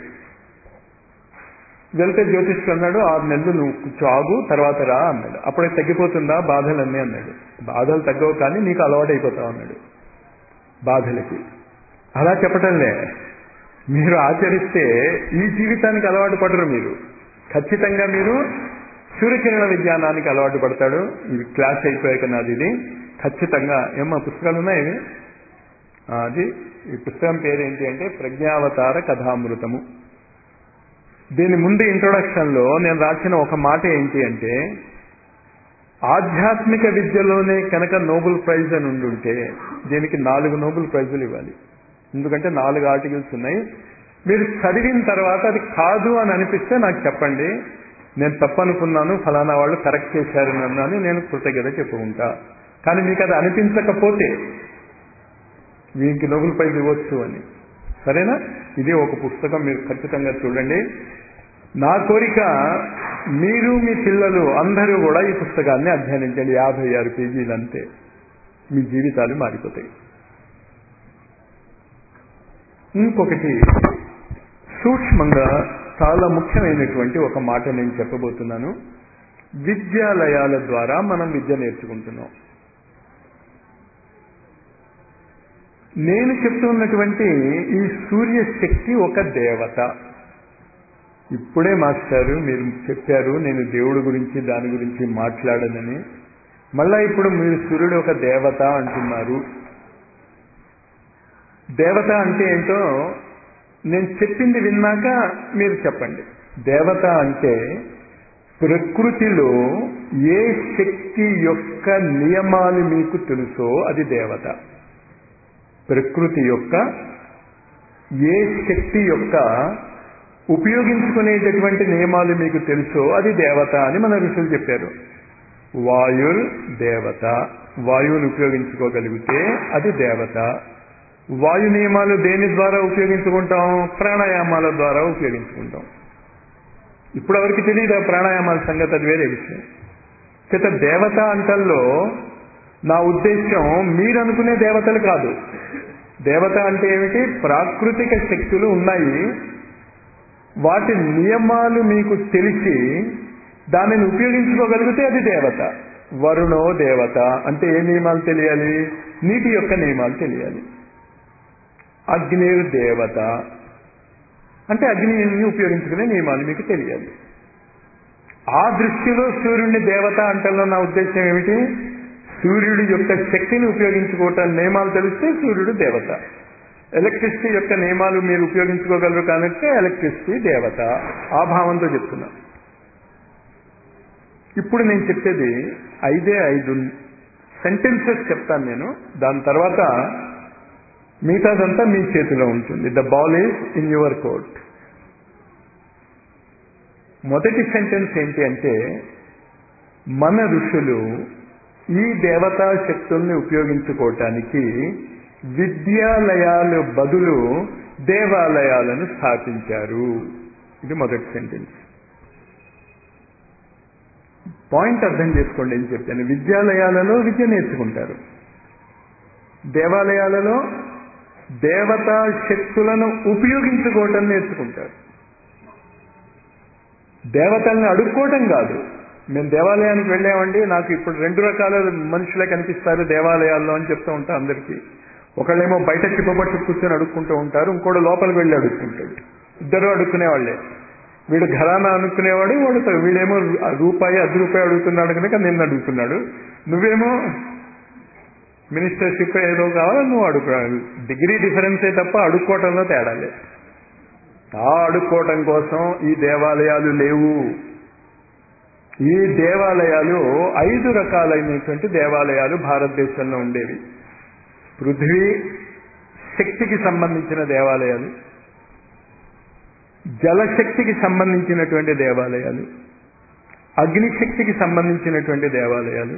వెళ్తే జ్యోతిష్కుడు అన్నాడు ఆరు నెలలు నువ్వు కూర్చో ఆగు తర్వాత రా అన్నాడు అప్పుడే తగ్గిపోతుందా బాధలన్నీ అన్నాడు బాధలు తగ్గవు కానీ నీకు అలవాటు అయిపోతావు అన్నాడు బాధలకి అలా చెప్పటంలే మీరు ఆచరిస్తే ఈ జీవితానికి అలవాటు పడరు మీరు ఖచ్చితంగా మీరు సూర్యకిరణ విజ్ఞానానికి అలవాటు పడతాడు ఇది క్లాస్ అయిపోయాక నాది ఇది ఖచ్చితంగా ఏమో పుస్తకాలు ఉన్నాయి అది ఈ పుస్తకం పేరు ఏంటి అంటే ప్రజ్ఞావతార కథామృతము దీని ముందు ఇంట్రొడక్షన్ లో నేను రాసిన ఒక మాట ఏంటి అంటే ఆధ్యాత్మిక విద్యలోనే కనుక నోబెల్ ప్రైజ్ అని ఉండుంటే దీనికి నాలుగు నోబెల్ ప్రైజులు ఇవ్వాలి ఎందుకంటే నాలుగు ఆర్టికల్స్ ఉన్నాయి మీరు చదివిన తర్వాత అది కాదు అని అనిపిస్తే నాకు చెప్పండి నేను తప్పనుకున్నాను ఫలానా వాళ్ళు కరెక్ట్ చేశారు నన్ను అని నేను కృతజ్ఞత చెప్పుకుంటా కానీ మీకు అది అనిపించకపోతే వీరికి నోబెల్ ప్రైజ్ ఇవ్వచ్చు అని సరేనా ఇది ఒక పుస్తకం మీరు ఖచ్చితంగా చూడండి నా కోరిక మీరు మీ పిల్లలు అందరూ కూడా ఈ పుస్తకాన్ని అధ్యయనించండి యాభై ఆరు పేజీలు అంతే మీ జీవితాలు మారిపోతాయి ఇంకొకటి సూక్ష్మంగా చాలా ముఖ్యమైనటువంటి ఒక మాట నేను చెప్పబోతున్నాను విద్యాలయాల ద్వారా మనం విద్య నేర్చుకుంటున్నాం నేను చెప్తున్నటువంటి ఈ సూర్యశక్తి ఒక దేవత ఇప్పుడే మాస్టారు మీరు చెప్పారు నేను దేవుడి గురించి దాని గురించి మాట్లాడనని మళ్ళా ఇప్పుడు మీరు సూర్యుడు ఒక దేవత అంటున్నారు దేవత అంటే ఏంటో నేను చెప్పింది విన్నాక మీరు చెప్పండి దేవత అంటే ప్రకృతిలో ఏ శక్తి యొక్క నియమాలు మీకు తెలుసో అది దేవత ప్రకృతి యొక్క ఏ శక్తి యొక్క ఉపయోగించుకునేటటువంటి నియమాలు మీకు తెలుసో అది దేవత అని మన ఋషులు చెప్పారు వాయుర్ దేవత వాయువుని ఉపయోగించుకోగలిగితే అది దేవత వాయు నియమాలు దేని ద్వారా ఉపయోగించుకుంటాం ప్రాణాయామాల ద్వారా ఉపయోగించుకుంటాం ఇప్పుడు ఎవరికి తెలియదు ఆ ప్రాణాయామాల సంగతి అది వేరే విషయం చేత దేవత అంటల్లో నా ఉద్దేశం మీరు అనుకునే దేవతలు కాదు దేవత అంటే ఏమిటి ప్రాకృతిక శక్తులు ఉన్నాయి వాటి నియమాలు మీకు తెలిసి దానిని ఉపయోగించుకోగలిగితే అది దేవత వరుణో దేవత అంటే ఏ నియమాలు తెలియాలి నీటి యొక్క నియమాలు తెలియాలి అగ్నిర్ దేవత అంటే అగ్నిని ఉపయోగించుకునే నియమాలు మీకు తెలియాలి ఆ దృష్టిలో సూర్యుడిని దేవత అంటల్లో నా ఉద్దేశం ఏమిటి సూర్యుడి యొక్క శక్తిని ఉపయోగించుకోవటం నియమాలు తెలిస్తే సూర్యుడు దేవత ఎలక్ట్రిసిటీ యొక్క నియమాలు మీరు ఉపయోగించుకోగలరు కాబట్టి ఎలక్ట్రిసిటీ దేవత ఆ భావంతో చెప్తున్నా ఇప్పుడు నేను చెప్పేది ఐదే ఐదు సెంటెన్సెస్ చెప్తాను నేను దాని తర్వాత మిగతాదంతా మీ చేతిలో ఉంటుంది the ball is in your court మొదటి సెంటెన్స్ ఏంటి అంటే మన ఋషులు ఈ దేవతా శక్తుల్ని ఉపయోగించుకోవటానికి విద్యాలయాలు బదులు దేవాలయాలను స్థాపించారు ఇది మొదటి సెంటెన్స్ పాయింట్ అర్థం చేసుకోండి ఏం చెప్పాను విద్యాలయాలలో విద్య నేర్చుకుంటారు దేవాలయాలలో దేవతా శక్తులను ఉపయోగించుకోవటం నేర్చుకుంటారు దేవతల్ని అడుక్కోవటం కాదు మేము దేవాలయానికి వెళ్ళామండి నాకు ఇప్పుడు రెండు రకాల మనుషులే కనిపిస్తారు దేవాలయాల్లో అని చెప్తూ ఉంటాం అందరికీ ఒకళ్ళేమో బయట చిప్పబట్టు కూర్చొని అడుక్కుంటూ ఉంటారు ఇంకోటి లోపలికి వెళ్ళి అడుక్కుంటాడు ఇద్దరు అడుక్కునేవాళ్లే వీడు ఘరానా అనుకునేవాడు వాడు వీడేమో రూపాయి అర్ధ రూపాయి అడుగుతున్నాడు కనుక నిన్ను అడుగుతున్నాడు నువ్వేమో మినిస్టర్షిప్ ఏదో కావాలో నువ్వు అడుగుతున్నాడు డిగ్రీ డిఫరెన్సే తప్ప అడుక్కోవటంలో తేడాలే ఆ అడుక్కోవటం కోసం ఈ దేవాలయాలు లేవు ఈ దేవాలయాలు ఐదు రకాలైనటువంటి దేవాలయాలు భారతదేశంలో ఉండేవి పృథ్వీ శక్తికి సంబంధించిన దేవాలయాలు జలశక్తికి సంబంధించినటువంటి దేవాలయాలు అగ్నిశక్తికి సంబంధించినటువంటి దేవాలయాలు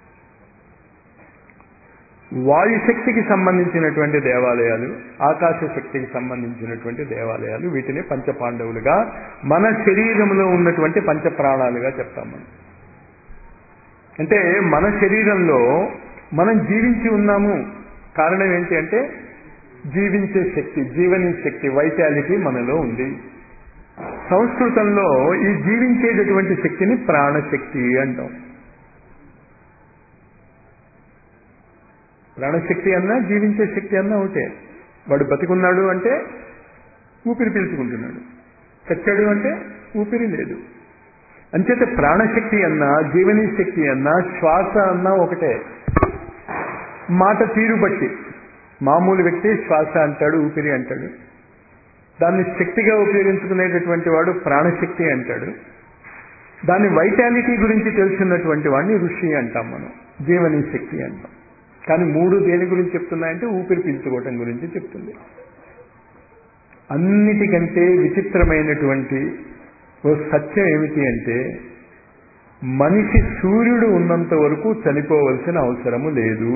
వాయుశక్తికి సంబంధించినటువంటి దేవాలయాలు ఆకాశ శక్తికి సంబంధించినటువంటి దేవాలయాలు వీటిని పంచపాండవులుగా మన శరీరంలో ఉన్నటువంటి పంచప్రాణాలుగా చెప్తాం మనం అంటే మన శరీరంలో మనం జీవించి ఉన్నాము కారణం ఏంటి అంటే జీవించే శక్తి జీవనీ శక్తి వైటాలిటీ మనలో ఉంది సంస్కృతంలో ఈ జీవించేటటువంటి శక్తిని ప్రాణశక్తి అంటాం ప్రాణశక్తి అన్నా జీవించే శక్తి అన్నా ఒకటే వాడు బతికున్నాడు అంటే ఊపిరి పీల్చుకుంటున్నాడు చచ్చాడు అంటే ఊపిరి లేదు అంచేత ప్రాణశక్తి అన్నా జీవనీ శక్తి అన్నా శ్వాస అన్నా ఒకటే మాట తీరు బట్టి మామూలు వ్యక్తి శ్వాస అంటాడు ఊపిరి అంటాడు దాన్ని శక్తిగా ఉపయోగించుకునేటటువంటి వాడు ప్రాణశక్తి అంటాడు దాని వైటాలిటీ గురించి తెలుసున్నటువంటి వాడిని ఋషి అంటాం మనం జీవనీ శక్తి అంటాం కానీ మూడు దేని గురించి చెప్తున్నాయంటే ఊపిరి పీల్చుకోవటం గురించి చెప్తుంది అన్నిటికంటే విచిత్రమైనటువంటి ఓ సత్యం ఏమిటి అంటే మనిషి సూర్యుడు ఉన్నంత వరకు చనిపోవలసిన అవసరము లేదు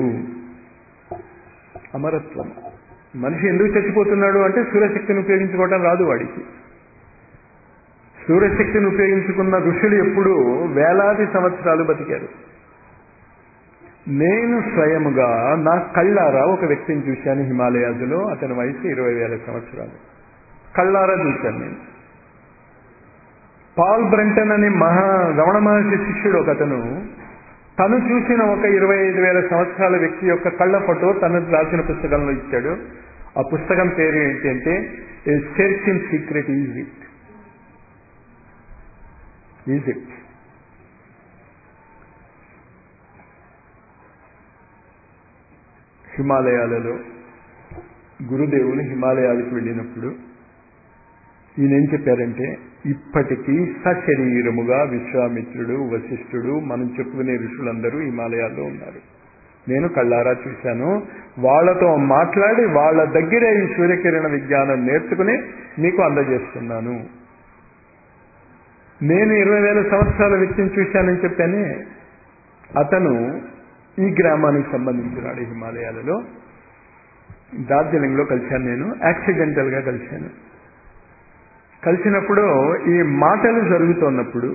అమరత్వం మనిషి ఎందుకు చచ్చిపోతున్నాడు అంటే సూర్యశక్తిని ఉపయోగించుకోవటం రాదు వాడికి సూర్యశక్తిని ఉపయోగించుకున్న ఋషులు ఎప్పుడూ వేలాది సంవత్సరాలు బతికారు నేను స్వయముగా నా కళ్ళారా ఒక వ్యక్తిని చూశాను హిమాలయాజులో అతని వయసు ఇరవై వేల సంవత్సరాలు కళ్ళారా చూశాను నేను పాల్ బ్రంటన్ అనే మహా రమణ మహర్షి శిష్యుడు ఒక అతను తను చూసిన ఒక ఇరవై ఐదు వేల సంవత్సరాల వ్యక్తి యొక్క కళ్ళ ఫోటో తను రాసిన పుస్తకంలో ఇచ్చాడు ఆ పుస్తకం పేరు ఏంటి అంటే a search in secret Egypt Egypt హిమాలయాలలో గురుదేవులు హిమాలయాలకు వెళ్ళినప్పుడు ఈయన ఏం చెప్పారంటే ఇప్పటికీ సశరీరముగా విశ్వామిత్రుడు వశిష్ఠుడు మనం చెప్పుకునే ఋషులందరూ హిమాలయాల్లో ఉన్నారు నేను కళ్ళారా చూశాను వాళ్ళతో మాట్లాడి వాళ్ళ దగ్గరే ఈ సూర్యకిరణ విజ్ఞానం నేర్చుకుని మీకు అందజేస్తున్నాను నేను ఇరవై వేల సంవత్సరాల వ్యక్తిని చూశానని చెప్పానే అతను ఈ గ్రామానికి సంబంధించినాడు హిమాలయాలలో డార్జిలింగ్లో కలిశాను నేను యాక్సిడెంటల్ గా కలిశాను కలిసినప్పుడు ఈ మాటలు జరుగుతున్నప్పుడు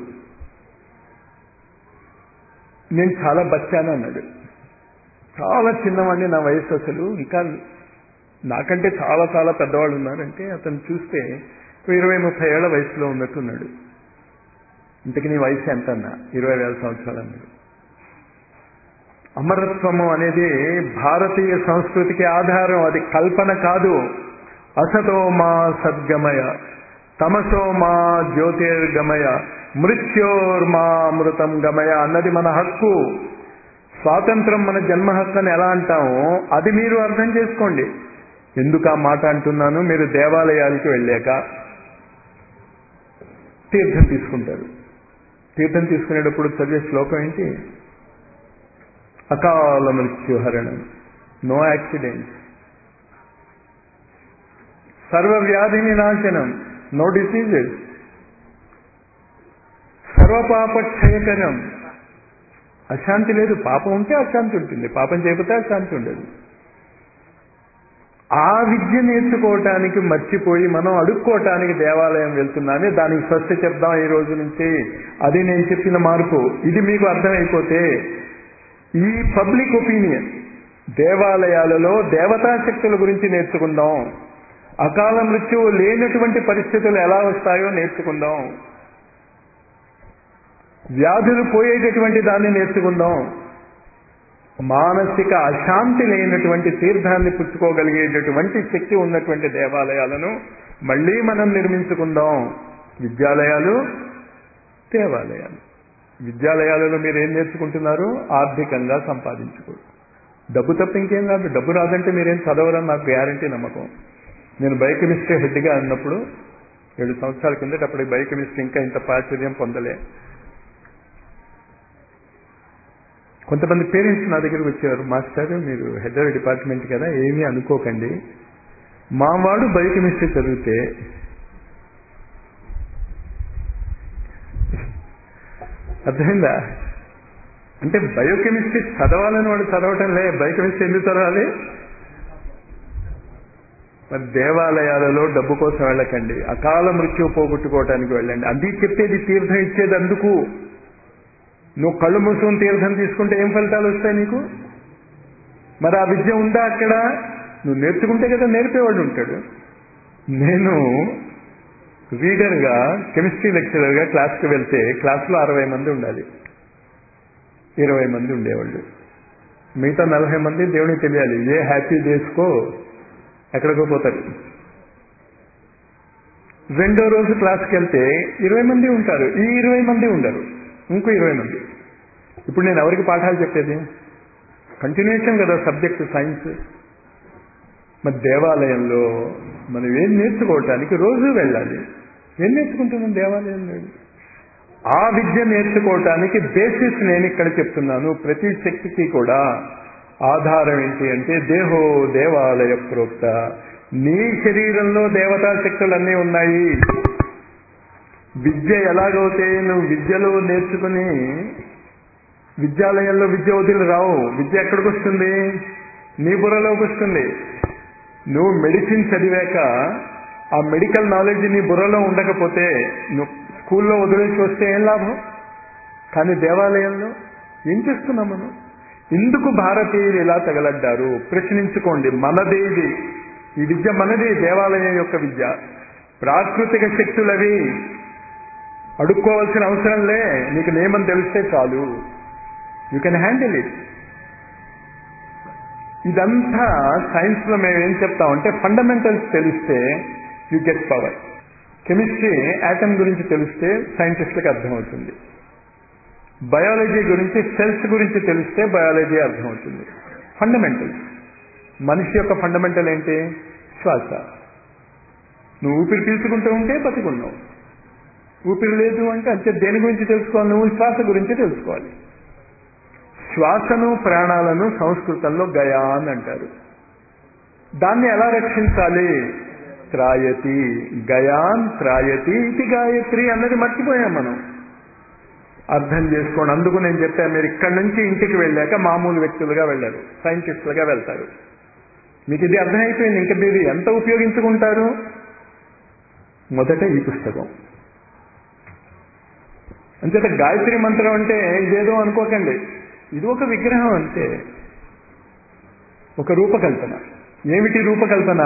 నేను చాలా బచ్చాను అన్నాడు చాలా చిన్నవాడిని నా వయసు అసలు ఇంకా నాకంటే చాలా చాలా పెద్దవాళ్ళు ఉన్నారంటే అతను చూస్తే ఇరవై ముప్పై ఏళ్ల వయసులో ఉన్నట్టున్నాడు ఇంతకు నీ వయసు ఎంత అన్నా ఇరవై వేల సంవత్సరాలు అన్నాడు అమరత్వము అనేది భారతీయ సంస్కృతికి ఆధారం అది కల్పన కాదు అసతో మా సద్గమయ తమసో మా జ్యోతిర్గమయ మృత్యోర్మా అమృతం గమయ అన్నది మన హక్కు స్వాతంత్రం మన జన్మ హక్కు అని ఎలా అంటామో అది మీరు అర్థం చేసుకోండి ఎందుకు ఆ మాట అంటున్నాను మీరు దేవాలయాలకు వెళ్ళాక తీర్థం తీసుకుంటారు తీర్థం తీసుకునేటప్పుడు చదివే శ్లోకం ఏంటి అకాల మృత్యుహరణం నో యాక్సిడెంట్ సర్వ వ్యాధి వినాశనం నో డిసీజెస్ సర్వపాప క్షయకరం అశాంతి లేదు పాపం ఉంటే అశాంతి ఉంటుంది పాపం చేయకపోతే అశాంతి ఉండదు ఆ విద్య నేర్చుకోవటానికి మర్చిపోయి మనం అడుక్కోవటానికి దేవాలయం వెళ్తున్నామే దానికి స్వస్థ చెప్దాం ఈ రోజు నుంచి అది నేను చెప్పిన మార్పు ఇది మీకు అర్థమైపోతే ఈ పబ్లిక్ ఒపీనియన్ దేవాలయాలలో దేవతా శక్తుల గురించి నేర్చుకుందాం అకాల మృత్యువు లేనటువంటి పరిస్థితులు ఎలా వస్తాయో నేర్చుకుందాం వ్యాధులు పోయేటటువంటి దాన్ని నేర్చుకుందాం మానసిక అశాంతి లేనటువంటి తీర్థాన్ని పుచ్చుకోగలిగేటటువంటి శక్తి ఉన్నటువంటి దేవాలయాలను మళ్ళీ మనం నిర్మించుకుందాం విద్యాలయాలు దేవాలయాలు విద్యాలయాలలో మీరు ఏం నేర్చుకుంటున్నారు ఆర్థికంగా సంపాదించుకోరు డబ్బు తప్ప ఇంకేం కాదు డబ్బు రాదంటే మీరేం చదవరని నాకు గ్యారంటీ నమ్మకం నేను బయోకెమిస్ట్రీ హెడ్గా అన్నప్పుడు ఏడు సంవత్సరాల కిందట అప్పుడు బయోకెమిస్ట్రీ ఇంకా ఇంత ప్రాచుర్యం పొందలే కొంతమంది పేరెంట్స్ నా దగ్గరకు వచ్చేవారు మాస్టర్ మీరు హెడ్ ఆఫ్ డిపార్ట్మెంట్ కదా ఏమీ అనుకోకండి మా వాడు బయోకెమిస్ట్రీ చదివితే అర్థమైందా అంటే బయోకెమిస్ట్రీ చదవాలని వాడు చదవటం లే బయోకెమిస్ట్రీ ఎందుకు చదవాలి మరి దేవాలయాలలో డబ్బు కోసం వెళ్ళకండి అకాల మృత్యు పోగొట్టుకోవటానికి వెళ్ళండి అది చెప్పేది తీర్థం ఇచ్చేది అందుకు నువ్వు కళ్ళు మూసుకొని తీర్థం తీసుకుంటే ఏం ఫలితాలు వస్తాయి నీకు మరి ఆ విద్య ఉందా అక్కడ నువ్వు నేర్చుకుంటే కదా నేర్పేవాడు ఉంటాడు నేను రీడర్గా కెమిస్ట్రీ లెక్చరర్గా క్లాస్కి వెళ్తే క్లాస్లో అరవై మంది ఉండాలి ఇరవై మంది ఉండేవాళ్ళు మిగతా నలభై మంది దేవునికి తెలియాలి ఏ హ్యాపీ డేస్కో ఎక్కడికో పోతారు రెండో రోజు క్లాస్కి వెళ్తే ఇరవై మంది ఉంటారు ఈ ఇరవై మంది ఉండరు ఇంకో ఇరవై మంది ఇప్పుడు నేను ఎవరికి పాఠాలు చెప్పేది కంటిన్యూషన్ కదా సబ్జెక్ట్ సైన్స్ మరి దేవాలయంలో మనం ఏం నేర్చుకోవటానికి రోజు వెళ్ళాలి ఏం నేర్చుకుంటున్నాం దేవాలయంలో ఆ విద్య నేర్చుకోవటానికి బేసిస్ నేను ఇక్కడ చెప్తున్నాను ప్రతి శక్తికి కూడా ఆధారం ఏంటి అంటే దేహో దేవాలయ ప్రోక్త నీ శరీరంలో దేవతా శక్తులన్నీ ఉన్నాయి విద్య ఎలాగైతే నువ్వు విద్యలో నేర్చుకుని విద్యాలయంలో విద్య వదిలి రావు విద్య ఎక్కడికి వస్తుంది నీ బుర్రలోకి వస్తుంది నువ్వు మెడిసిన్ చదివాక ఆ మెడికల్ నాలెడ్జ్ నీ బుర్రలో ఉండకపోతే నువ్వు స్కూల్లో వదిలేసి వస్తే ఏం లాభం కానీ దేవాలయంలో ఏం చేస్తున్నాం మనం ఎందుకు భారతీయులు ఇలా తగలడ్డారు ప్రశ్నించుకోండి మనదేది ఈ విద్య మనది దేవాలయం యొక్క విద్య ప్రాకృతిక శక్తులవి అడుక్కోవాల్సిన అవసరం లే నీకు నియమం తెలిస్తే చాలు యూ కెన్ హ్యాండిల్ ఇట్ ఇదంతా సైన్స్ లో మేము ఏం చెప్తామంటే ఫండమెంటల్స్ తెలిస్తే you get power chemistry atom గురించి తెలిస్తే సైంటిస్టులకు అర్థమవుతుంది బయాలజీ గురించి సెల్స్ గురించి తెలిస్తే బయాలజీ అర్థమవుతుంది ఫండమెంటల్స్ మనిషి యొక్క ఫండమెంటల్ ఏంటి శ్వాస నువ్వు ఊపిరి పీల్చుకుంటూ ఉంటే బతికున్నావు ఊపిరి లేదు అంటే అంతే దేని గురించి తెలుసుకోవాలి నువ్వు శ్వాస గురించి తెలుసుకోవాలి శ్వాసను ప్రాణాలను సంస్కృతంలో గయా అని అంటారు దాన్ని ఎలా రక్షించాలి త్రాయతి గయాన్ త్రాయతి ఇది గాయత్రి అన్నది మర్చిపోయాం మనం అర్థం చేసుకోండి అందుకు నేను చెప్పాను మీరు ఇక్కడి నుంచి ఇంటికి వెళ్ళాక మామూలు వ్యక్తులుగా వెళ్ళారు సైంటిస్టులుగా వెళ్తారు మీకు ఇది అర్థమైపోయింది ఇంకా మీరు ఎంత ఉపయోగించుకుంటారు మొదట ఈ పుస్తకం అంచేత గాయత్రి మంత్రం అంటే ఇదేదో అనుకోకండి ఇది ఒక విగ్రహం అంతే ఒక రూపకల్పన ఏమిటి రూపకల్పన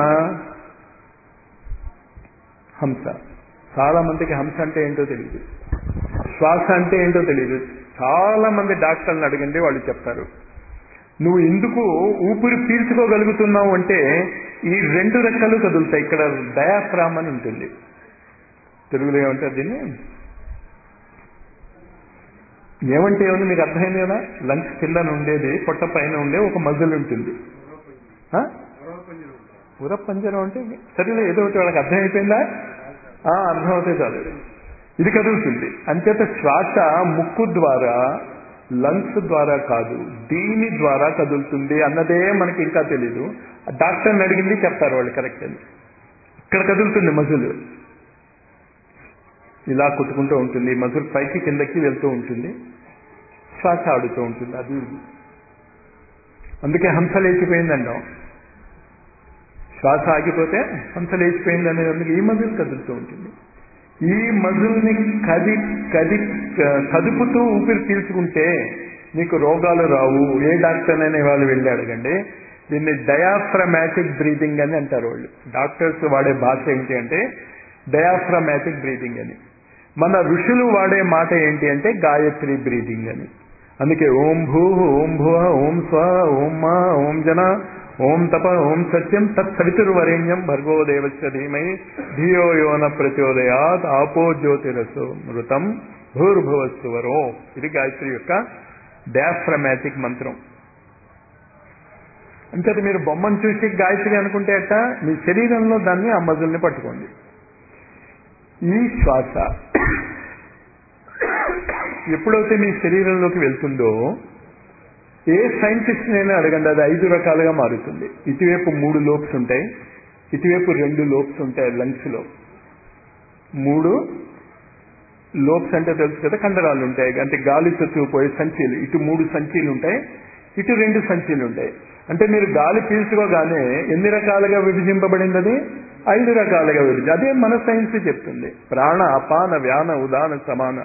హంస చాలా మందికి హంస అంటే ఏంటో తెలియదు శ్వాస అంటే ఏంటో తెలియదు చాలా మంది డాక్టర్లను అడగండి వాళ్ళు చెప్తారు నువ్వు ఎందుకు ఊపిరి పీల్చుకోగలుగుతున్నావు అంటే ఈ రెండు రెక్కలు కదులుతాయి ఇక్కడ డయాఫ్రామ్ అని ఉంటుంది తెలుగులో ఏమంటారు దీన్ని ఏమంటే ఏమని మీకు అర్థమైంది కదా లంగ్స్ కింద ఉండేది పొట్ట పైన ఉండే ఒక మజిల్ ఉంటుంది ఆ? ఉర పంజరం అంటే సరేలే ఏదో ఒకటి వాళ్ళకి అర్థమైపోయిందా ఆ, అర్థమవుతే చాలు ఇది కదులుతుంది అంచేత శ్వాస ముక్కు ద్వారా లంగ్స్ ద్వారా కాదు దీని ద్వారా కదులుతుంది అన్నదే మనకి ఇంకా తెలీదు డాక్టర్ని అడిగింది చెప్తారు వాళ్ళు కరెక్ట్ అని ఇక్కడ కదులుతుంది మజులు ఇలా కొట్టుకుంటూ ఉంటుంది మధుర్ పైకి కిందకి వెళ్తూ ఉంటుంది శ్వాస ఆడుతూ ఉంటుంది అది ఇది. అందుకే హంస లేచిపోయిందంటాం శ్వాస ఆగిపోతే హంస లేచిపోయింది అనేది అందుకు ఈ మధులు కదులుతూ ఉంటుంది ఈ మధుల్ని కది కది కదుపుతూ ఊపిరి పీల్చుకుంటే నీకు రోగాలు రావు ఏ డాక్టర్ అనే వాళ్ళు వెళ్ళి అడగండి దీన్ని డయాఫ్రమాటిక్ బ్రీదింగ్ అని అంటారు వాళ్ళు డాక్టర్స్ వాడే భాష ఏంటి అంటే డయాఫ్రమాటిక్ బ్రీదింగ్ అని మన ఋషులు వాడే మాట ఏంటి అంటే గాయత్రి బ్రీదింగ్ అని అందుకే ఓం భూ ఓం భువ ఓం స్వ ఓం మా ఓం జన ఓం తప ఓం సత్యం తత్ సవితుర్వరేణ్యం భర్గో దేవస్య ధీమై ధియో యోన ప్రచోదయాత్ ఆపో జ్యోతిరసు మృతం భూర్భువస్సువరో ఇది గాయత్రి యొక్క డయాఫ్రమాటిక్ మంత్రం అంతటి మీరు బొమ్మను చూసి గాయత్రి అనుకుంటే అట్ట మీ శరీరంలో దాన్ని ఆ మజుల్ని పట్టుకోండి ఈ శ్వాస ఎప్పుడైతే మీ శరీరంలోకి వెళ్తుందో ఏ సైంటిస్ట్ నైనా అడగండి అది ఐదు రకాలుగా మారుతుంది ఇటువైపు మూడు లోప్స్ ఉంటాయి ఇటువైపు రెండు లోప్స్ ఉంటాయి లంగ్స్ లో మూడు లోప్స్ అంటే తెలుసు కదా కండరాలు ఉంటాయి అంటే గాలి చొచ్చుకుపోయే సంచీలు ఇటు మూడు సంచీలు ఉంటాయి ఇటు రెండు సంచీలు ఉంటాయి అంటే మీరు గాలి పీల్చుకోగానే ఎన్ని రకాలుగా విభజింపబడింది అది ఐదు రకాలుగా విభజన అదే మన సైన్స్ చెప్తుంది ప్రాణ అపాన వ్యాన ఉదాన సమాన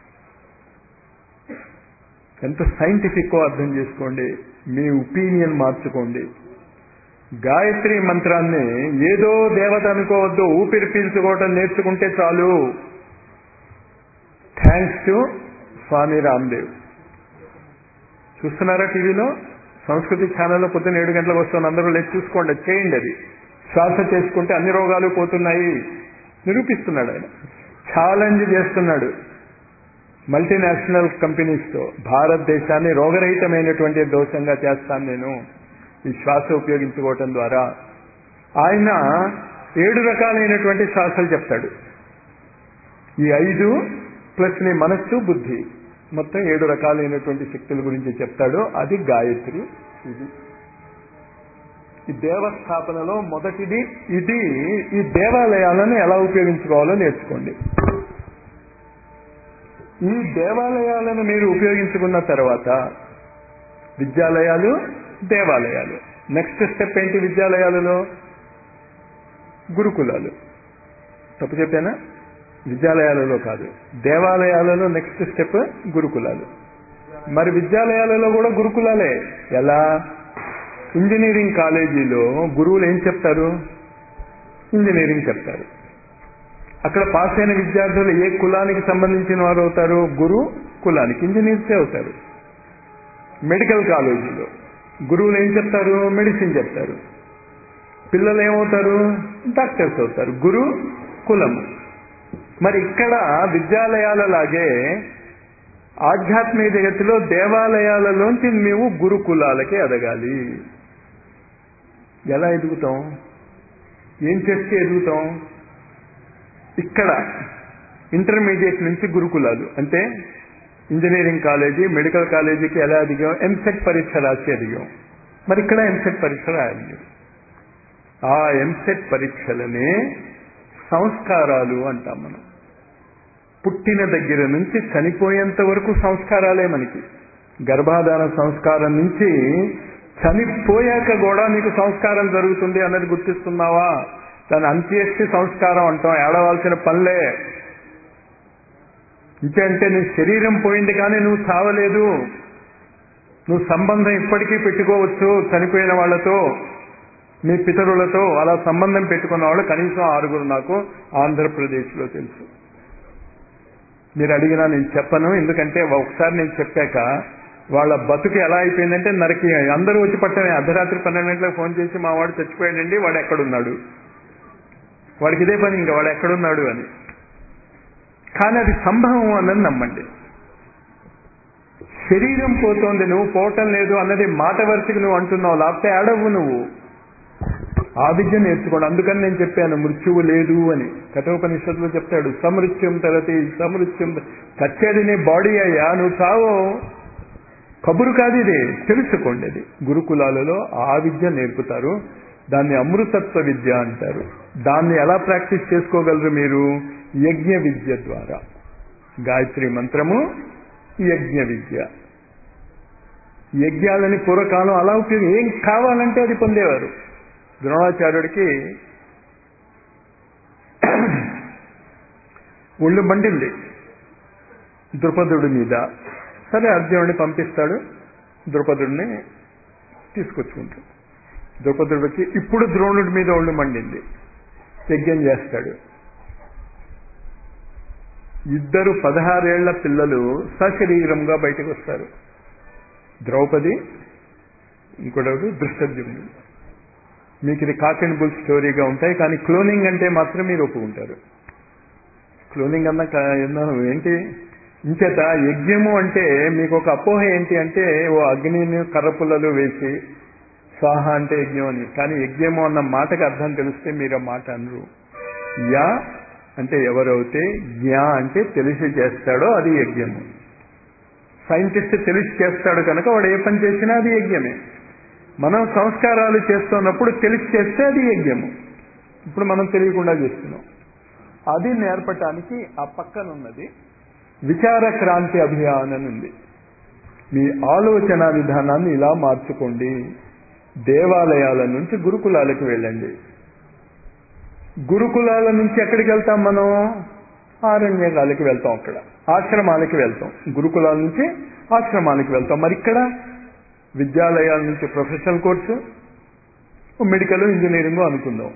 ఎంత సైంటిఫిక్ అర్థం చేసుకోండి మీ ఒపీనియన్ మార్చుకోండి గాయత్రి మంత్రాన్ని ఏదో దేవత అనుకోవద్దు ఊపిరి పీల్చుకోవటం నేర్చుకుంటే చాలు థ్యాంక్స్ టు స్వామి రామ్దేవ్ చూస్తున్నారా టీవీలో సంస్కృతి ఛానల్లో పొద్దున్న ఏడు గంటలకు వస్తున్న అందరూ లేచి చూసుకోండి అది చేయండి అది శ్వాస చేసుకుంటే అన్ని రోగాలు పోతున్నాయి నిరూపిస్తున్నాడు ఆయన ఛాలెంజ్ చేస్తున్నాడు మల్టీనేషనల్ కంపెనీస్తో భారతదేశాన్ని రోగరహితమైనటువంటి దోషంగా చేస్తాను నేను ఈ శ్వాస ఉపయోగించుకోవటం ద్వారా ఆయన ఏడు రకాలైనటువంటి శ్వాసలు చెప్తాడు ఈ ఐదు ప్లస్ నీ మనస్సు బుద్ధి మొత్తం ఏడు రకాలైనటువంటి శక్తుల గురించి చెప్తాడు అది గాయత్రి ఇది ఈ దేవస్థాపనలో మొదటిది ఇది ఈ దేవాలయాలను ఎలా ఉపయోగించుకోవాలో నేర్చుకోండి ఈ దేవాలయాలను మీరు ఉపయోగించుకున్న తర్వాత విద్యాలయాలు దేవాలయాలు నెక్స్ట్ స్టెప్ ఏంటి విద్యాలయాలలో గురుకులాలు తప్పు చెప్పానా విద్యాలయాలలో కాదు దేవాలయాలలో నెక్స్ట్ స్టెప్ గురుకులాలు మరి విద్యాలయాలలో కూడా గురుకులాలే ఎలా ఇంజనీరింగ్ కాలేజీలో గురువులు ఏం చెప్తారు ఇంజనీరింగ్ చెప్తారు అక్కడ పాస్ అయిన విద్యార్థులు ఏ కులానికి సంబంధించిన వారు అవుతారు గురు కులానికి ఇంజనీర్సే అవుతారు మెడికల్ కాలేజీలో గురువులు ఏం చెప్తారు మెడిసిన్ చెప్తారు పిల్లలు ఏమవుతారు డాక్టర్స్ అవుతారు గురు కులము మరి ఇక్కడ విద్యాలయాల లాగే ఆధ్యాత్మిక జగత్తులో దేవాలయాలలోంచి మేము గురుకులాలకి ఎదగాలి ఎలా ఎదుగుతాం ఏం చేస్తే ఎదుగుతాం ఇక్కడ ఇంటర్మీడియట్ నుంచి గురుకులాలు అంటే ఇంజనీరింగ్ కాలేజీ మెడికల్ కాలేజీకి ఎలా ఎదిగాం ఎంసెట్ పరీక్ష రాసి ఎదిగాం మరి ఇక్కడ ఎంసెట్ పరీక్ష రాయాలి ఆ ఎంసెట్ పరీక్షలనే సంస్కారాలు అంటాం మనం పుట్టిన దగ్గర నుంచి చనిపోయేంత వరకు సంస్కారాలే మనకి గర్భాధాన సంస్కారం నుంచి చనిపోయాక కూడా నీకు సంస్కారం జరుగుతుంది అన్నది గుర్తిస్తున్నావా దాని అంత్యేష్టి సంస్కారం అంటాం ఏడవలసిన పనులే ఇంకంటే నీ శరీరం పోయింది కానీ నువ్వు చావలేదు నువ్వు సంబంధం ఇప్పటికీ పెట్టుకోవచ్చు చనిపోయిన వాళ్ళతో మీ పితరులతో అలా సంబంధం పెట్టుకున్న వాళ్ళు కనీసం ఆరుగురు నాకు ఆంధ్రప్రదేశ్లో తెలుసు మీరు అడిగినా నేను చెప్పను ఎందుకంటే ఒకసారి నేను చెప్పాక వాళ్ళ బతుకు ఎలా అయిపోయిందంటే నరికి అందరూ వచ్చి పట్టమే అర్ధరాత్రి పన్నెండు గంటలకు ఫోన్ చేసి మా వాడు చచ్చిపోయాడండి వాడు ఎక్కడున్నాడు వాడికి ఇదే పని ఇంకా వాడు ఎక్కడున్నాడు అని కానీ అది సంభవం అన్నది నమ్మండి శరీరం పోతోంది నువ్వు పోవటం లేదు అన్నది మాట వరుసకి నువ్వు అంటున్నావు లేకపోతే ఏడవు నువ్వు ఆ విద్య నేర్చుకోండి అందుకని నేను చెప్పాను మృత్యువు లేదు అని కఠోపనిషత్తులో చెప్తాడు సమృత్యం తరతి సమృత్యం చచ్చేది నీ బాడీ అయ్యా నువ్వు చావు కబురు కాదు ఇది తెలుసుకోండి అది గురుకులాలలో ఆ విద్య నేర్పుతారు దాన్ని అమృతత్వ విద్య అంటారు దాన్ని ఎలా ప్రాక్టీస్ చేసుకోగలరు మీరు యజ్ఞ విద్య ద్వారా గాయత్రి మంత్రము యజ్ఞ విద్య యజ్ఞాలని పూర్వకాలం అలా ఉపయోగం ఏం కావాలంటే అది పొందేవారు ద్రోణాచార్యుడికి ఒళ్ళు మండింది ద్రుపదుడి మీద సరే అర్జునుడిని పంపిస్తాడు ద్రుపదుడిని తీసుకొచ్చుకుంటాడు ద్రౌపదుడికి ఇప్పుడు ద్రోణుడి మీద ఒళ్ళు మండింది యజ్ఞం చేస్తాడు ఇద్దరు పదహారేళ్ల పిల్లలు సశరీరంగా బయటకు వస్తారు ద్రౌపది ఇంకొకడు దృష్టద్యుమ్నుడు మీకు ఇది కాక్ అండ్ బుల్ స్టోరీగా ఉంటాయి కానీ క్లోనింగ్ అంటే మాత్రం మీరు ఒప్పుకుంటారు క్లోనింగ్ అన్న అన్నాను ఏంటి ఇంచేత యజ్ఞము అంటే మీకు ఒక అపోహ ఏంటి అంటే ఓ అగ్నిని కర్రపుల్లలు వేసి స్వాహ అంటే యజ్ఞం అని కానీ యజ్ఞము అన్న మాటకి అర్థం తెలిస్తే మీరు ఆ మాట అనరు యా అంటే ఎవరైతే జ్ఞా అంటే తెలిసి చేస్తాడో అది యజ్ఞము సైంటిస్ట్ తెలిసి చేస్తాడు కనుక వాడు ఏ పని చేసినా అది యజ్ఞమే మనం సంస్కారాలు చేస్తున్నప్పుడు తెలిసి చేస్తే అది యజ్ఞము ఇప్పుడు మనం తెలియకుండా చేస్తున్నాం అది నేర్పటానికి ఆ పక్కన ఉన్నది విచార క్రాంతి అభియాన్ అని ఉంది మీ ఆలోచన విధానాన్ని ఇలా మార్చుకోండి దేవాలయాల నుంచి గురుకులాలకు వెళ్ళండి గురుకులాల నుంచి ఎక్కడికి వెళ్తాం మనం ఆరణ్యాలకి వెళ్తాం అక్కడ ఆశ్రమాలకి వెళ్తాం గురుకులాల నుంచి ఆశ్రమాలకి వెళ్తాం మరి ఇక్కడ విద్యాలయాల నుంచి ప్రొఫెషనల్ కోర్సు మెడికల్ ఇంజనీరింగ్ అనుకుందాం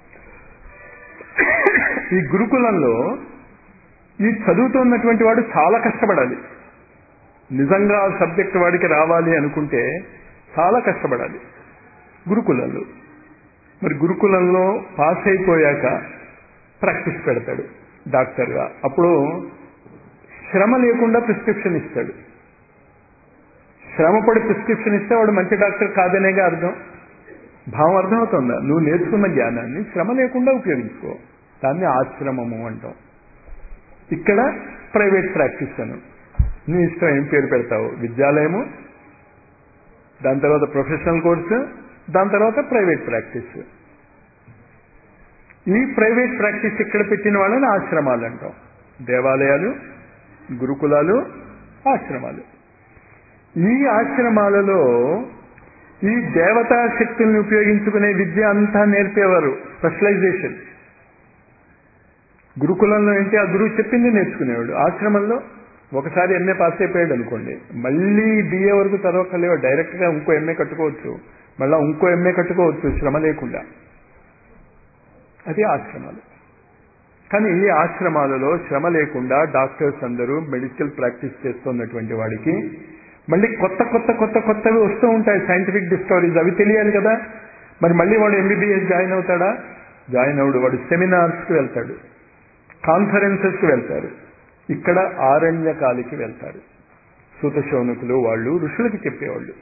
ఈ గురుకులంలో ఈ చదువుతున్నటువంటి వాడు చాలా కష్టపడాలి నిజంగా ఆ సబ్జెక్ట్ వాడికి రావాలి అనుకుంటే చాలా కష్టపడాలి గురుకులంలో మరి గురుకులంలో పాస్ అయిపోయాక ప్రాక్టీస్ పెడతాడు డాక్టర్గా అప్పుడు శ్రమ లేకుండా ప్రిస్క్రిప్షన్ ఇస్తాడు శ్రమపడి ప్రిస్క్రిప్షన్ ఇస్తే వాడు మంచి డాక్టర్ కాదనేగా అర్థం భావం అర్థమవుతుందా నువ్వు నేర్చుకున్న జ్ఞానాన్ని శ్రమ లేకుండా ఉపయోగించుకో దాన్ని ఆశ్రమము అంటాం ఇక్కడ ప్రైవేట్ ప్రాక్టీస్ అను నీ ఇష్టం ఏం పేరు పెడతావు విద్యాలయము దాని తర్వాత ప్రొఫెషనల్ కోర్సు దాని తర్వాత ప్రైవేట్ ప్రాక్టీస్ ఈ ప్రైవేట్ ప్రాక్టీస్ ఇక్కడ పెట్టిన వాళ్ళని ఆశ్రమాలు అంటాం దేవాలయాలు గురుకులాలు ఆశ్రమాలు ఈ ఆశ్రమాలలో ఈ దేవతా శక్తుల్ని ఉపయోగించుకునే విద్య అంతా నేర్పేవారు స్పెషలైజేషన్ గురుకులంలో ఏంటి ఆ గురువు చెప్పింది నేర్చుకునేవాడు ఆశ్రమంలో ఒకసారి ఎంఏ పాస్ అయిపోయాడు అనుకోండి మళ్ళీ బిఏ వరకు చదవకలేవు డైరెక్ట్ గా ఇంకో ఎంఏ కట్టుకోవచ్చు మళ్ళా ఇంకో ఎంఏ కట్టుకోవచ్చు శ్రమ లేకుండా అది ఆశ్రమాలు కానీ ఈ ఆశ్రమాలలో శ్రమ లేకుండా డాక్టర్స్ అందరూ మెడికల్ ప్రాక్టీస్ చేస్తున్నటువంటి వాడికి మళ్ళీ కొత్త కొత్త కొత్త కొత్తవి వస్తూ ఉంటాయి సైంటిఫిక్ డిస్కవరీస్ అవి తెలియాలి కదా మరి మళ్ళీ వాడు ఎంబీబీఎస్ జాయిన్ అవుతాడా జాయిన్ అవుడు వాడు సెమినార్స్కి వెళ్తాడు కాన్ఫరెన్సెస్కి వెళ్తారు ఇక్కడ ఆరణ్యకాలికి వెళ్తారు సూతశౌనకులు వాళ్ళు ఋషులకి చెప్పేవాళ్ళు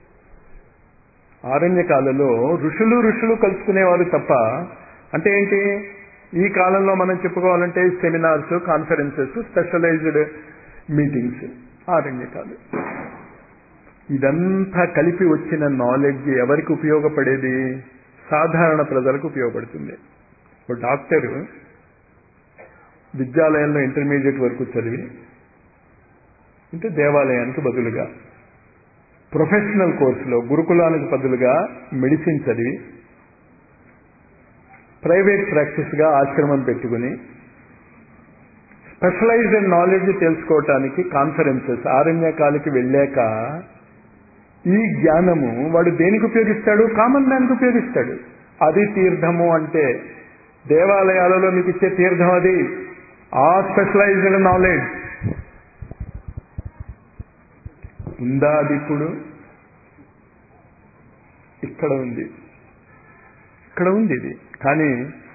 ఆరణ్యకాలలో ఋషులు ఋషులు కలుసుకునేవారు తప్ప అంటే ఏంటి ఈ కాలంలో మనం చెప్పుకోవాలంటే సెమినార్స్ కాన్ఫరెన్సెస్ స్పెషలైజ్డ్ మీటింగ్స్ ఆరణ్యకాలు ఇదంతా కలిపి వచ్చిన నాలెడ్జ్ ఎవరికి ఉపయోగపడేది సాధారణ ప్రజలకు ఉపయోగపడుతుంది ఒక డాక్టరు విద్యాలయంలో ఇంటర్మీడియట్ వరకు చదివి అంటే దేవాలయానికి బదులుగా ప్రొఫెషనల్ కోర్సులో గురుకులానికి బదులుగా మెడిసిన్ చదివి ప్రైవేట్ ప్రాక్టీస్గా ఆశ్రమం పెట్టుకుని స్పెషలైజ్డ్ నాలెడ్జ్ తెలుసుకోవటానికి కాన్ఫరెన్సెస్ ఆరణ్యకాలకి వెళ్ళాక ఈ జ్ఞానము వాడు దేనికి ఉపయోగిస్తాడు కామన్ మ్యాన్కి ఉపయోగిస్తాడు అది తీర్థము అంటే దేవాలయాలలో మీకు ఇచ్చే తీర్థం అది ఆ స్పెషలైజ్డ్ నాలెడ్జ్ ఉందా అది ఇప్పుడు ఇక్కడ ఉంది ఇక్కడ ఉంది ఇది కానీ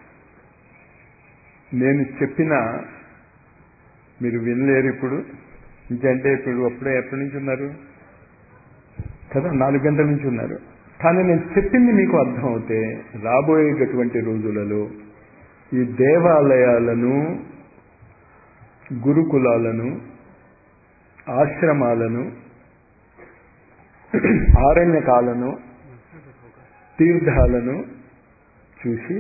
నేను చెప్పిన మీరు వినలేరు ఇప్పుడు ఇంకంటే ఇప్పుడు అప్పుడే ఎప్పటి నుంచి ఉన్నారు కదా నాలుగు గంటల నుంచి ఉన్నారు కానీ నేను చెప్పింది మీకు అర్థం అవుతే రాబోయేటటువంటి రోజులలో ఈ దేవాలయాలను గురుకులాలను ఆశ్రమాలను ఆరణ్యకాలను తీర్థాలను చూసి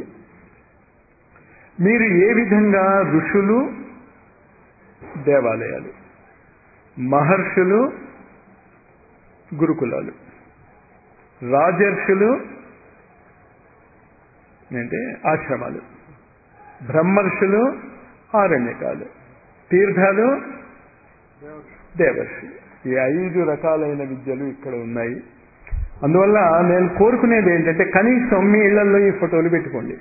మీరు ఏ విధంగా ఋషులు దేవాలయాలు మహర్షులు గురుకులాలు రాజర్షులు అంటే ఆశ్రమాలు బ్రహ్మర్షులు ఆరణ్యకాలు తీర్థాలు దేవర్షులు ఈ ఐదు రకాలైన విద్యలు ఇక్కడ ఉన్నాయి అందువల్ల నేను కోరుకునేది ఏంటంటే కనీసం మీ ఇళ్లలో ఈ ఫోటోలు పెట్టుకోండి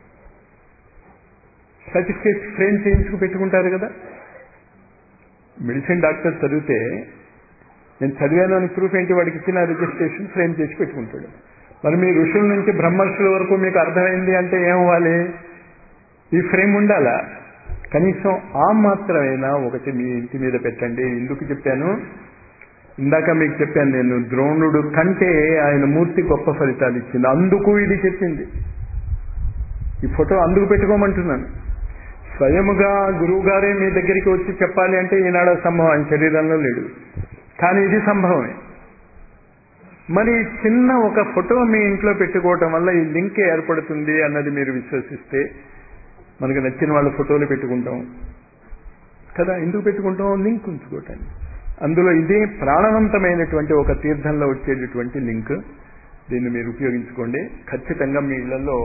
సర్టిఫికేట్ ఫ్రేమ్ చేయించుకు పెట్టుకుంటారు కదా మెడిసిన్ డాక్టర్ చదివితే నేను చదివాను అని ప్రూఫ్ ఏంటి వాడికి ఇచ్చిన రిజిస్ట్రేషన్ ఫ్రేమ్ చేసి పెట్టుకుంటాడు మరి మీ ఋషుల నుంచి బ్రహ్మర్షుల వరకు మీకు అర్థమైంది అంటే ఏమవ్వాలి ఈ ఫ్రేమ్ ఉండాలా కనీసం ఆ మాత్రమైనా ఒకటి మీ ఇంటి మీద పెట్టండి ఎందుకు చెప్పాను ఇందాక మీకు చెప్పాను నేను ద్రోణుడు కంటే ఆయన మూర్తి గొప్ప ఫలితాలు ఇచ్చింది అందుకు ఇది చెప్పింది ఈ ఫోటో అందుకు పెట్టుకోమంటున్నాను స్వయముగా గురువు గారే మీ దగ్గరికి వచ్చి చెప్పాలి అంటే ఈనాడు సంభవం ఆయన శరీరంలో లేడు కానీ ఇది సంభవమే మరి చిన్న ఒక ఫోటో మీ ఇంట్లో పెట్టుకోవటం వల్ల ఈ లింక్ ఏర్పడుతుంది అన్నది మీరు విశ్వసిస్తే మనకు నచ్చిన వాళ్ళ ఫోటోలు పెట్టుకుంటాం కదా ఎందుకు పెట్టుకుంటాం లింక్ ఉంచుకోవటానికి అందులో ఇదే ప్రాణవంతమైనటువంటి ఒక తీర్థంలో వచ్చేటటువంటి లింక్ దీన్ని మీరు ఉపయోగించుకోండి ఖచ్చితంగా మీ ఇళ్లలో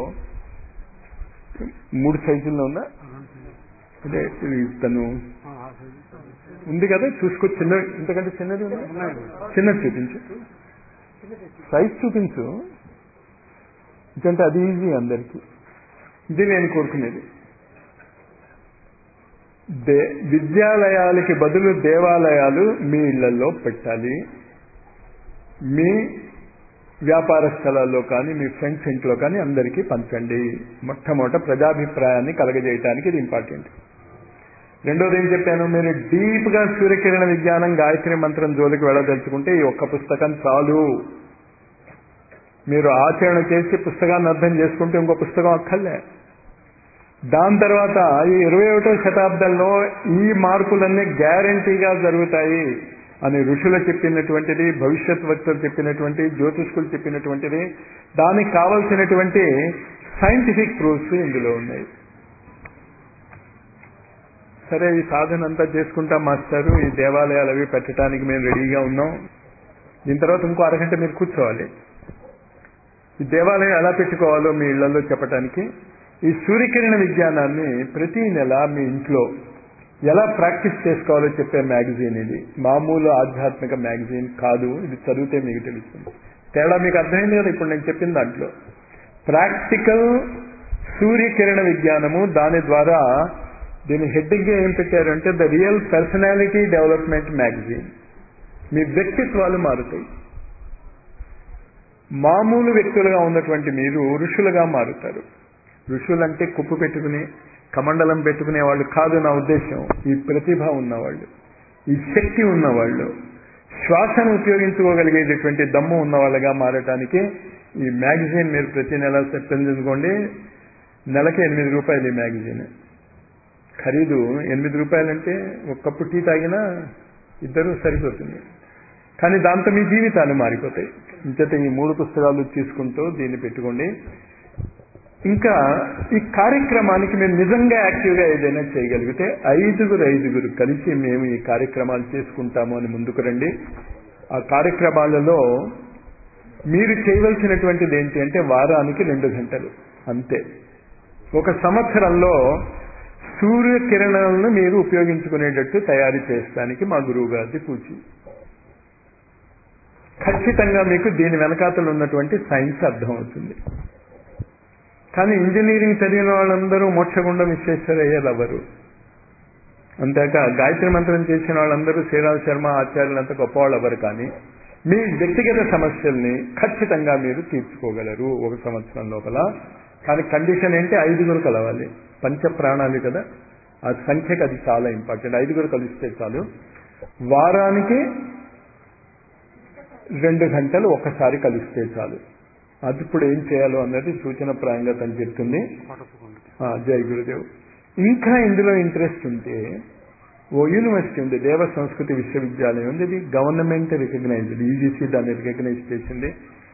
మూడు సైజుల్లో ఉందా అదే ఇది తను ఉంది కదా చూసుకో చిన్న ఇంతకంటే చిన్నది ఉందా చిన్నది చూపించు సైజ్ చూపించు ఎందుకంటే అది ఈజీ అందరికీ ఇది నేను కోరుకునేది దే విద్యాలయాలకి బదులు దేవాలయాలు మీ ఇళ్లలో పెట్టాలి మీ వ్యాపార స్థలాల్లో కానీ మీ ఫ్రెండ్స్ ఇంట్లో కానీ అందరికీ పంచండి మొట్టమొదట ప్రజాభిప్రాయాన్ని కలగజేయటానికి ఇది ఇంపార్టెంట్ రెండోది ఏం చెప్పాను మీరు డీప్ గా సూర్యకిరణ విజ్ఞానం గాయత్రి మంత్రం జోలికి వెళ్ళదలుచుకుంటే ఈ ఒక్క పుస్తకం చాలు మీరు ఆచరణ చేసి పుస్తకాన్ని అర్థం చేసుకుంటే ఇంకో పుస్తకం అక్కర్లే దాని తర్వాత ఈ ఇరవై ఒకటో శతాబ్దంలో ఈ మార్పులన్నీ గ్యారంటీగా జరుగుతాయి అని ఋషులు చెప్పినటువంటిది భవిష్యత్ వక్తలు చెప్పినటువంటి జ్యోతిష్కులు చెప్పినటువంటిది దానికి కావలసినటువంటి సైంటిఫిక్ ప్రూఫ్స్ ఇందులో ఉన్నాయి సరే ఈ సాధన అంతా చేసుకుంటాం మాస్టారు ఈ దేవాలయాలు అవి పెట్టడానికి మేము రెడీగా ఉన్నాం దీని తర్వాత ఇంకో అరగంట మీరు కూర్చోవాలి ఈ దేవాలయం ఎలా పెట్టుకోవాలో మీ ఇళ్లలో చెప్పడానికి ఈ సూర్యకిరణ విజ్ఞానాన్ని ప్రతి నెల మీ ఇంట్లో ఎలా ప్రాక్టీస్ చేసుకోవాలో చెప్పే మ్యాగజైన్ ఇది మామూలు ఆధ్యాత్మిక మ్యాగజైన్ కాదు ఇది చదివితే మీకు తెలుస్తుంది తేడా మీకు అర్థమైంది కదా ఇప్పుడు నేను చెప్పిన దాంట్లో ప్రాక్టికల్ సూర్యకిరణ విజ్ఞానము దాని ద్వారా దీని హెడ్డింగ్ ఏం పెట్టారు అంటే the real personality development magazine మీ వ్యక్తిత్వాలు మారుతాయి మామూలు వ్యక్తులుగా ఉన్నటువంటి మీరు ఋషులుగా మారుతారు ఋషులంటే కుప్పు పెట్టుకుని కమండలం పెట్టుకునే వాళ్ళు కాదు నా ఉద్దేశం ఈ ప్రతిభ ఉన్నవాళ్ళు ఈ శక్తి ఉన్నవాళ్ళు శ్వాసను ఉపయోగించుకోగలిగేటటువంటి దమ్ము ఉన్న వాళ్ళగా మారటానికి ఈ మ్యాగజైన్ మీరు ప్రతి నెల సెప్టెంచుకోండి నెలకి ఎనిమిది రూపాయలు ఈ మ్యాగజైన్ ఖరీదు ఎనిమిది రూపాయలంటే ఒక కప్పు టీ తాగినా ఇద్దరు సరిపోతుంది కానీ దాంతో మీ జీవితాలు మారిపోతాయి ఇంకైతే ఈ మూడు పుస్తకాలు తీసుకుంటూ దీన్ని పెట్టుకోండి ఇంకా ఈ కార్యక్రమానికి మేము నిజంగా యాక్టివ్గా ఏదైనా చేయగలిగితే ఐదుగురు ఐదుగురు కలిసి మేము ఈ కార్యక్రమాలు చేసుకుంటాము అని ముందుకు రండి ఆ కార్యక్రమాలలో మీరు చేయవలసినటువంటిది ఏంటి అంటే వారానికి రెండు గంటలు అంతే ఒక సంవత్సరంలో సూర్యకిరణాలను మీరు ఉపయోగించుకునేటట్టు తయారు చేయడానికి మా గురువు గారిది పూచి ఖచ్చితంగా మీకు దీని వెనకాతలు ఉన్నటువంటి సైన్స్ అర్థమవుతుంది కానీ ఇంజనీరింగ్ చదివిన వాళ్ళందరూ మోక్షగుండం విశ్వేశ్వరయ్యారు ఎవరు అంతేక గాయత్రి మంత్రం చేసిన వాళ్ళందరూ శ్రీరామ్ శర్మ ఆచార్యులంత గొప్పవాళ్ళు ఎవరు కానీ మీ వ్యక్తిగత సమస్యల్ని ఖచ్చితంగా మీరు తీర్చుకోగలరు ఒక సంవత్సరం లోపల కానీ కండిషన్ ఏంటి ఐదుగురు కలవాలి పంచ ప్రాణాలు కదా ఆ సంఖ్యకు అది చాలా ఇంపార్టెంట్ ఐదుగురు కలిస్తే చాలు వారానికి రెండు గంటలు ఒకసారి కలిస్తే చాలు అది ఇప్పుడు ఏం చేయాలో అన్నది సూచన ప్రాయంగా తను చెప్తుంది ఆ, జై గురుదేవ్ ఇంకా ఇందులో ఇంట్రెస్ట్ ఉంటే ఓ యూనివర్సిటీ ఉంది దేవ సంస్కృతి విశ్వవిద్యాలయం ఉంది ఇది గవర్నమెంట్ రికగ్నైజ్డ్ యూజీసీ దాన్ని రికగ్నైజ్ చేసింది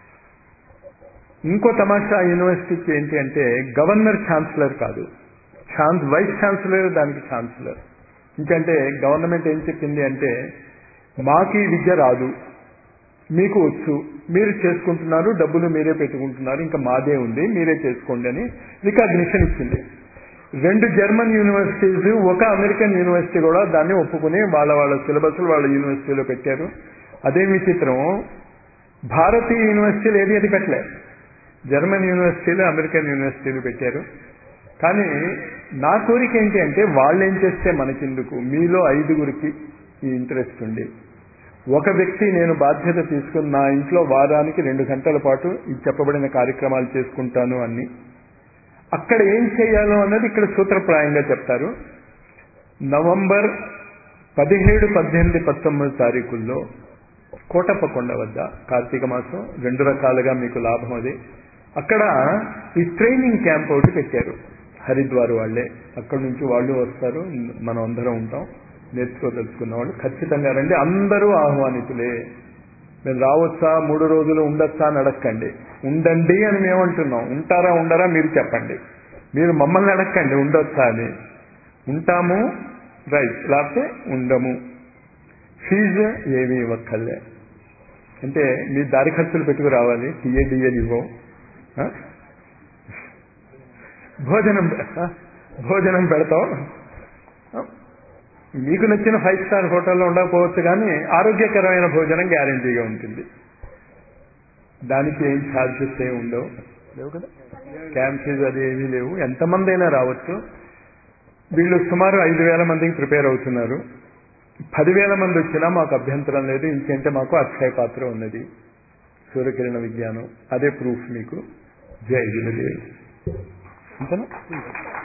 ఇంకో తమాషా ఆ యూనివర్సిటీకి ఏంటి అంటే గవర్నర్ ఛాన్సలర్ కాదు ఛాన్స్ వైస్ ఛాన్సలర్ దానికి ఛాన్సలర్ ఇంకంటే గవర్నమెంట్ ఏం చెప్పింది అంటే మాకు ఈ విద్య రాదు మీకు వచ్చు మీరు చేసుకుంటున్నారు డబ్బులు మీరే పెట్టుకుంటున్నారు ఇంకా మాదే ఉంది మీరే చేసుకోండి అని రికగ్నిషన్ ఇచ్చింది రెండు జర్మన్ యూనివర్సిటీస్ ఒక అమెరికన్ యూనివర్సిటీ కూడా దాన్ని ఒప్పుకుని వాళ్ళ వాళ్ళ సిలబస్ వాళ్ళ యూనివర్సిటీలో పెట్టారు అదే విచిత్రం భారతీయ యూనివర్సిటీలు ఏది అది పెట్టలే జర్మన్ యూనివర్సిటీలు అమెరికన్ యూనివర్సిటీలు పెట్టారు కానీ నా కోరిక ఏంటి అంటే వాళ్ళు ఏం చేస్తే మనకెందుకు మీలో ఐదుగురికి ఈ ఇంట్రెస్ట్ ఉంది ఒక వ్యక్తి నేను బాధ్యత తీసుకుని నా ఇంట్లో వారానికి రెండు గంటల పాటు ఈ చెప్పబడిన కార్యక్రమాలు చేసుకుంటాను అని అక్కడ ఏం చేయాలో అన్నది ఇక్కడ సూత్రప్రాయంగా చెప్తారు నవంబర్ పదిహేడు పద్దెనిమిది పంతొమ్మిది తారీఖుల్లో కోటప్పకొండ వద్ద కార్తీక మాసం రెండు రకాలుగా మీకు లాభం అది అక్కడ ఈ ట్రైనింగ్ క్యాంప్ ఒకటి పెట్టారు హరిద్వార్ వాళ్ళే అక్కడ నుంచి వాళ్ళు వస్తారు మనం అందరం ఉంటాం నేర్చుకోదలుచుకున్న వాళ్ళు ఖచ్చితంగా రండి అందరూ ఆహ్వానితులే మేము రావచ్చా మూడు రోజులు ఉండొచ్చా అని అడగండి ఉండండి అని మేము అంటున్నాం ఉంటారా ఉండరా మీరు చెప్పండి మీరు మమ్మల్ని అడగండి ఉండొచ్చా అని ఉంటాము రైట్ లేకపోతే ఉండము ఫీజు ఏమీ ఇవ్వక్కర్లే అంటే మీ దారి ఖర్చులు పెట్టుకు రావాలి టీఏడిఏలు ఇవ్వం ఆ? భోజనం ఆ? భోజనం పెడతాం ఆ? మీకు నచ్చిన ఫైవ్ స్టార్ హోటల్లో ఉండకపోవచ్చు కానీ ఆరోగ్యకరమైన భోజనం గ్యారంటీగా ఉంటుంది దానికి ఏం ఛార్జెస్ ఏమి ఉండవు లేవు కదా క్యాంప్ ఫీజు అది ఏమీ లేవు ఎంతమంది అయినా రావచ్చు వీళ్ళు సుమారు ఐదు వేల మందికి ప్రిపేర్ అవుతున్నారు పదివేల మంది వచ్చినా మాకు అభ్యంతరం లేదు ఇంకేంటే మాకు అక్షయ పాత్ర ఉన్నది సూర్యకిరణ విజ్ఞానం అదే ప్రూఫ్ మీకు జై గురుదేవ్ అంతేనా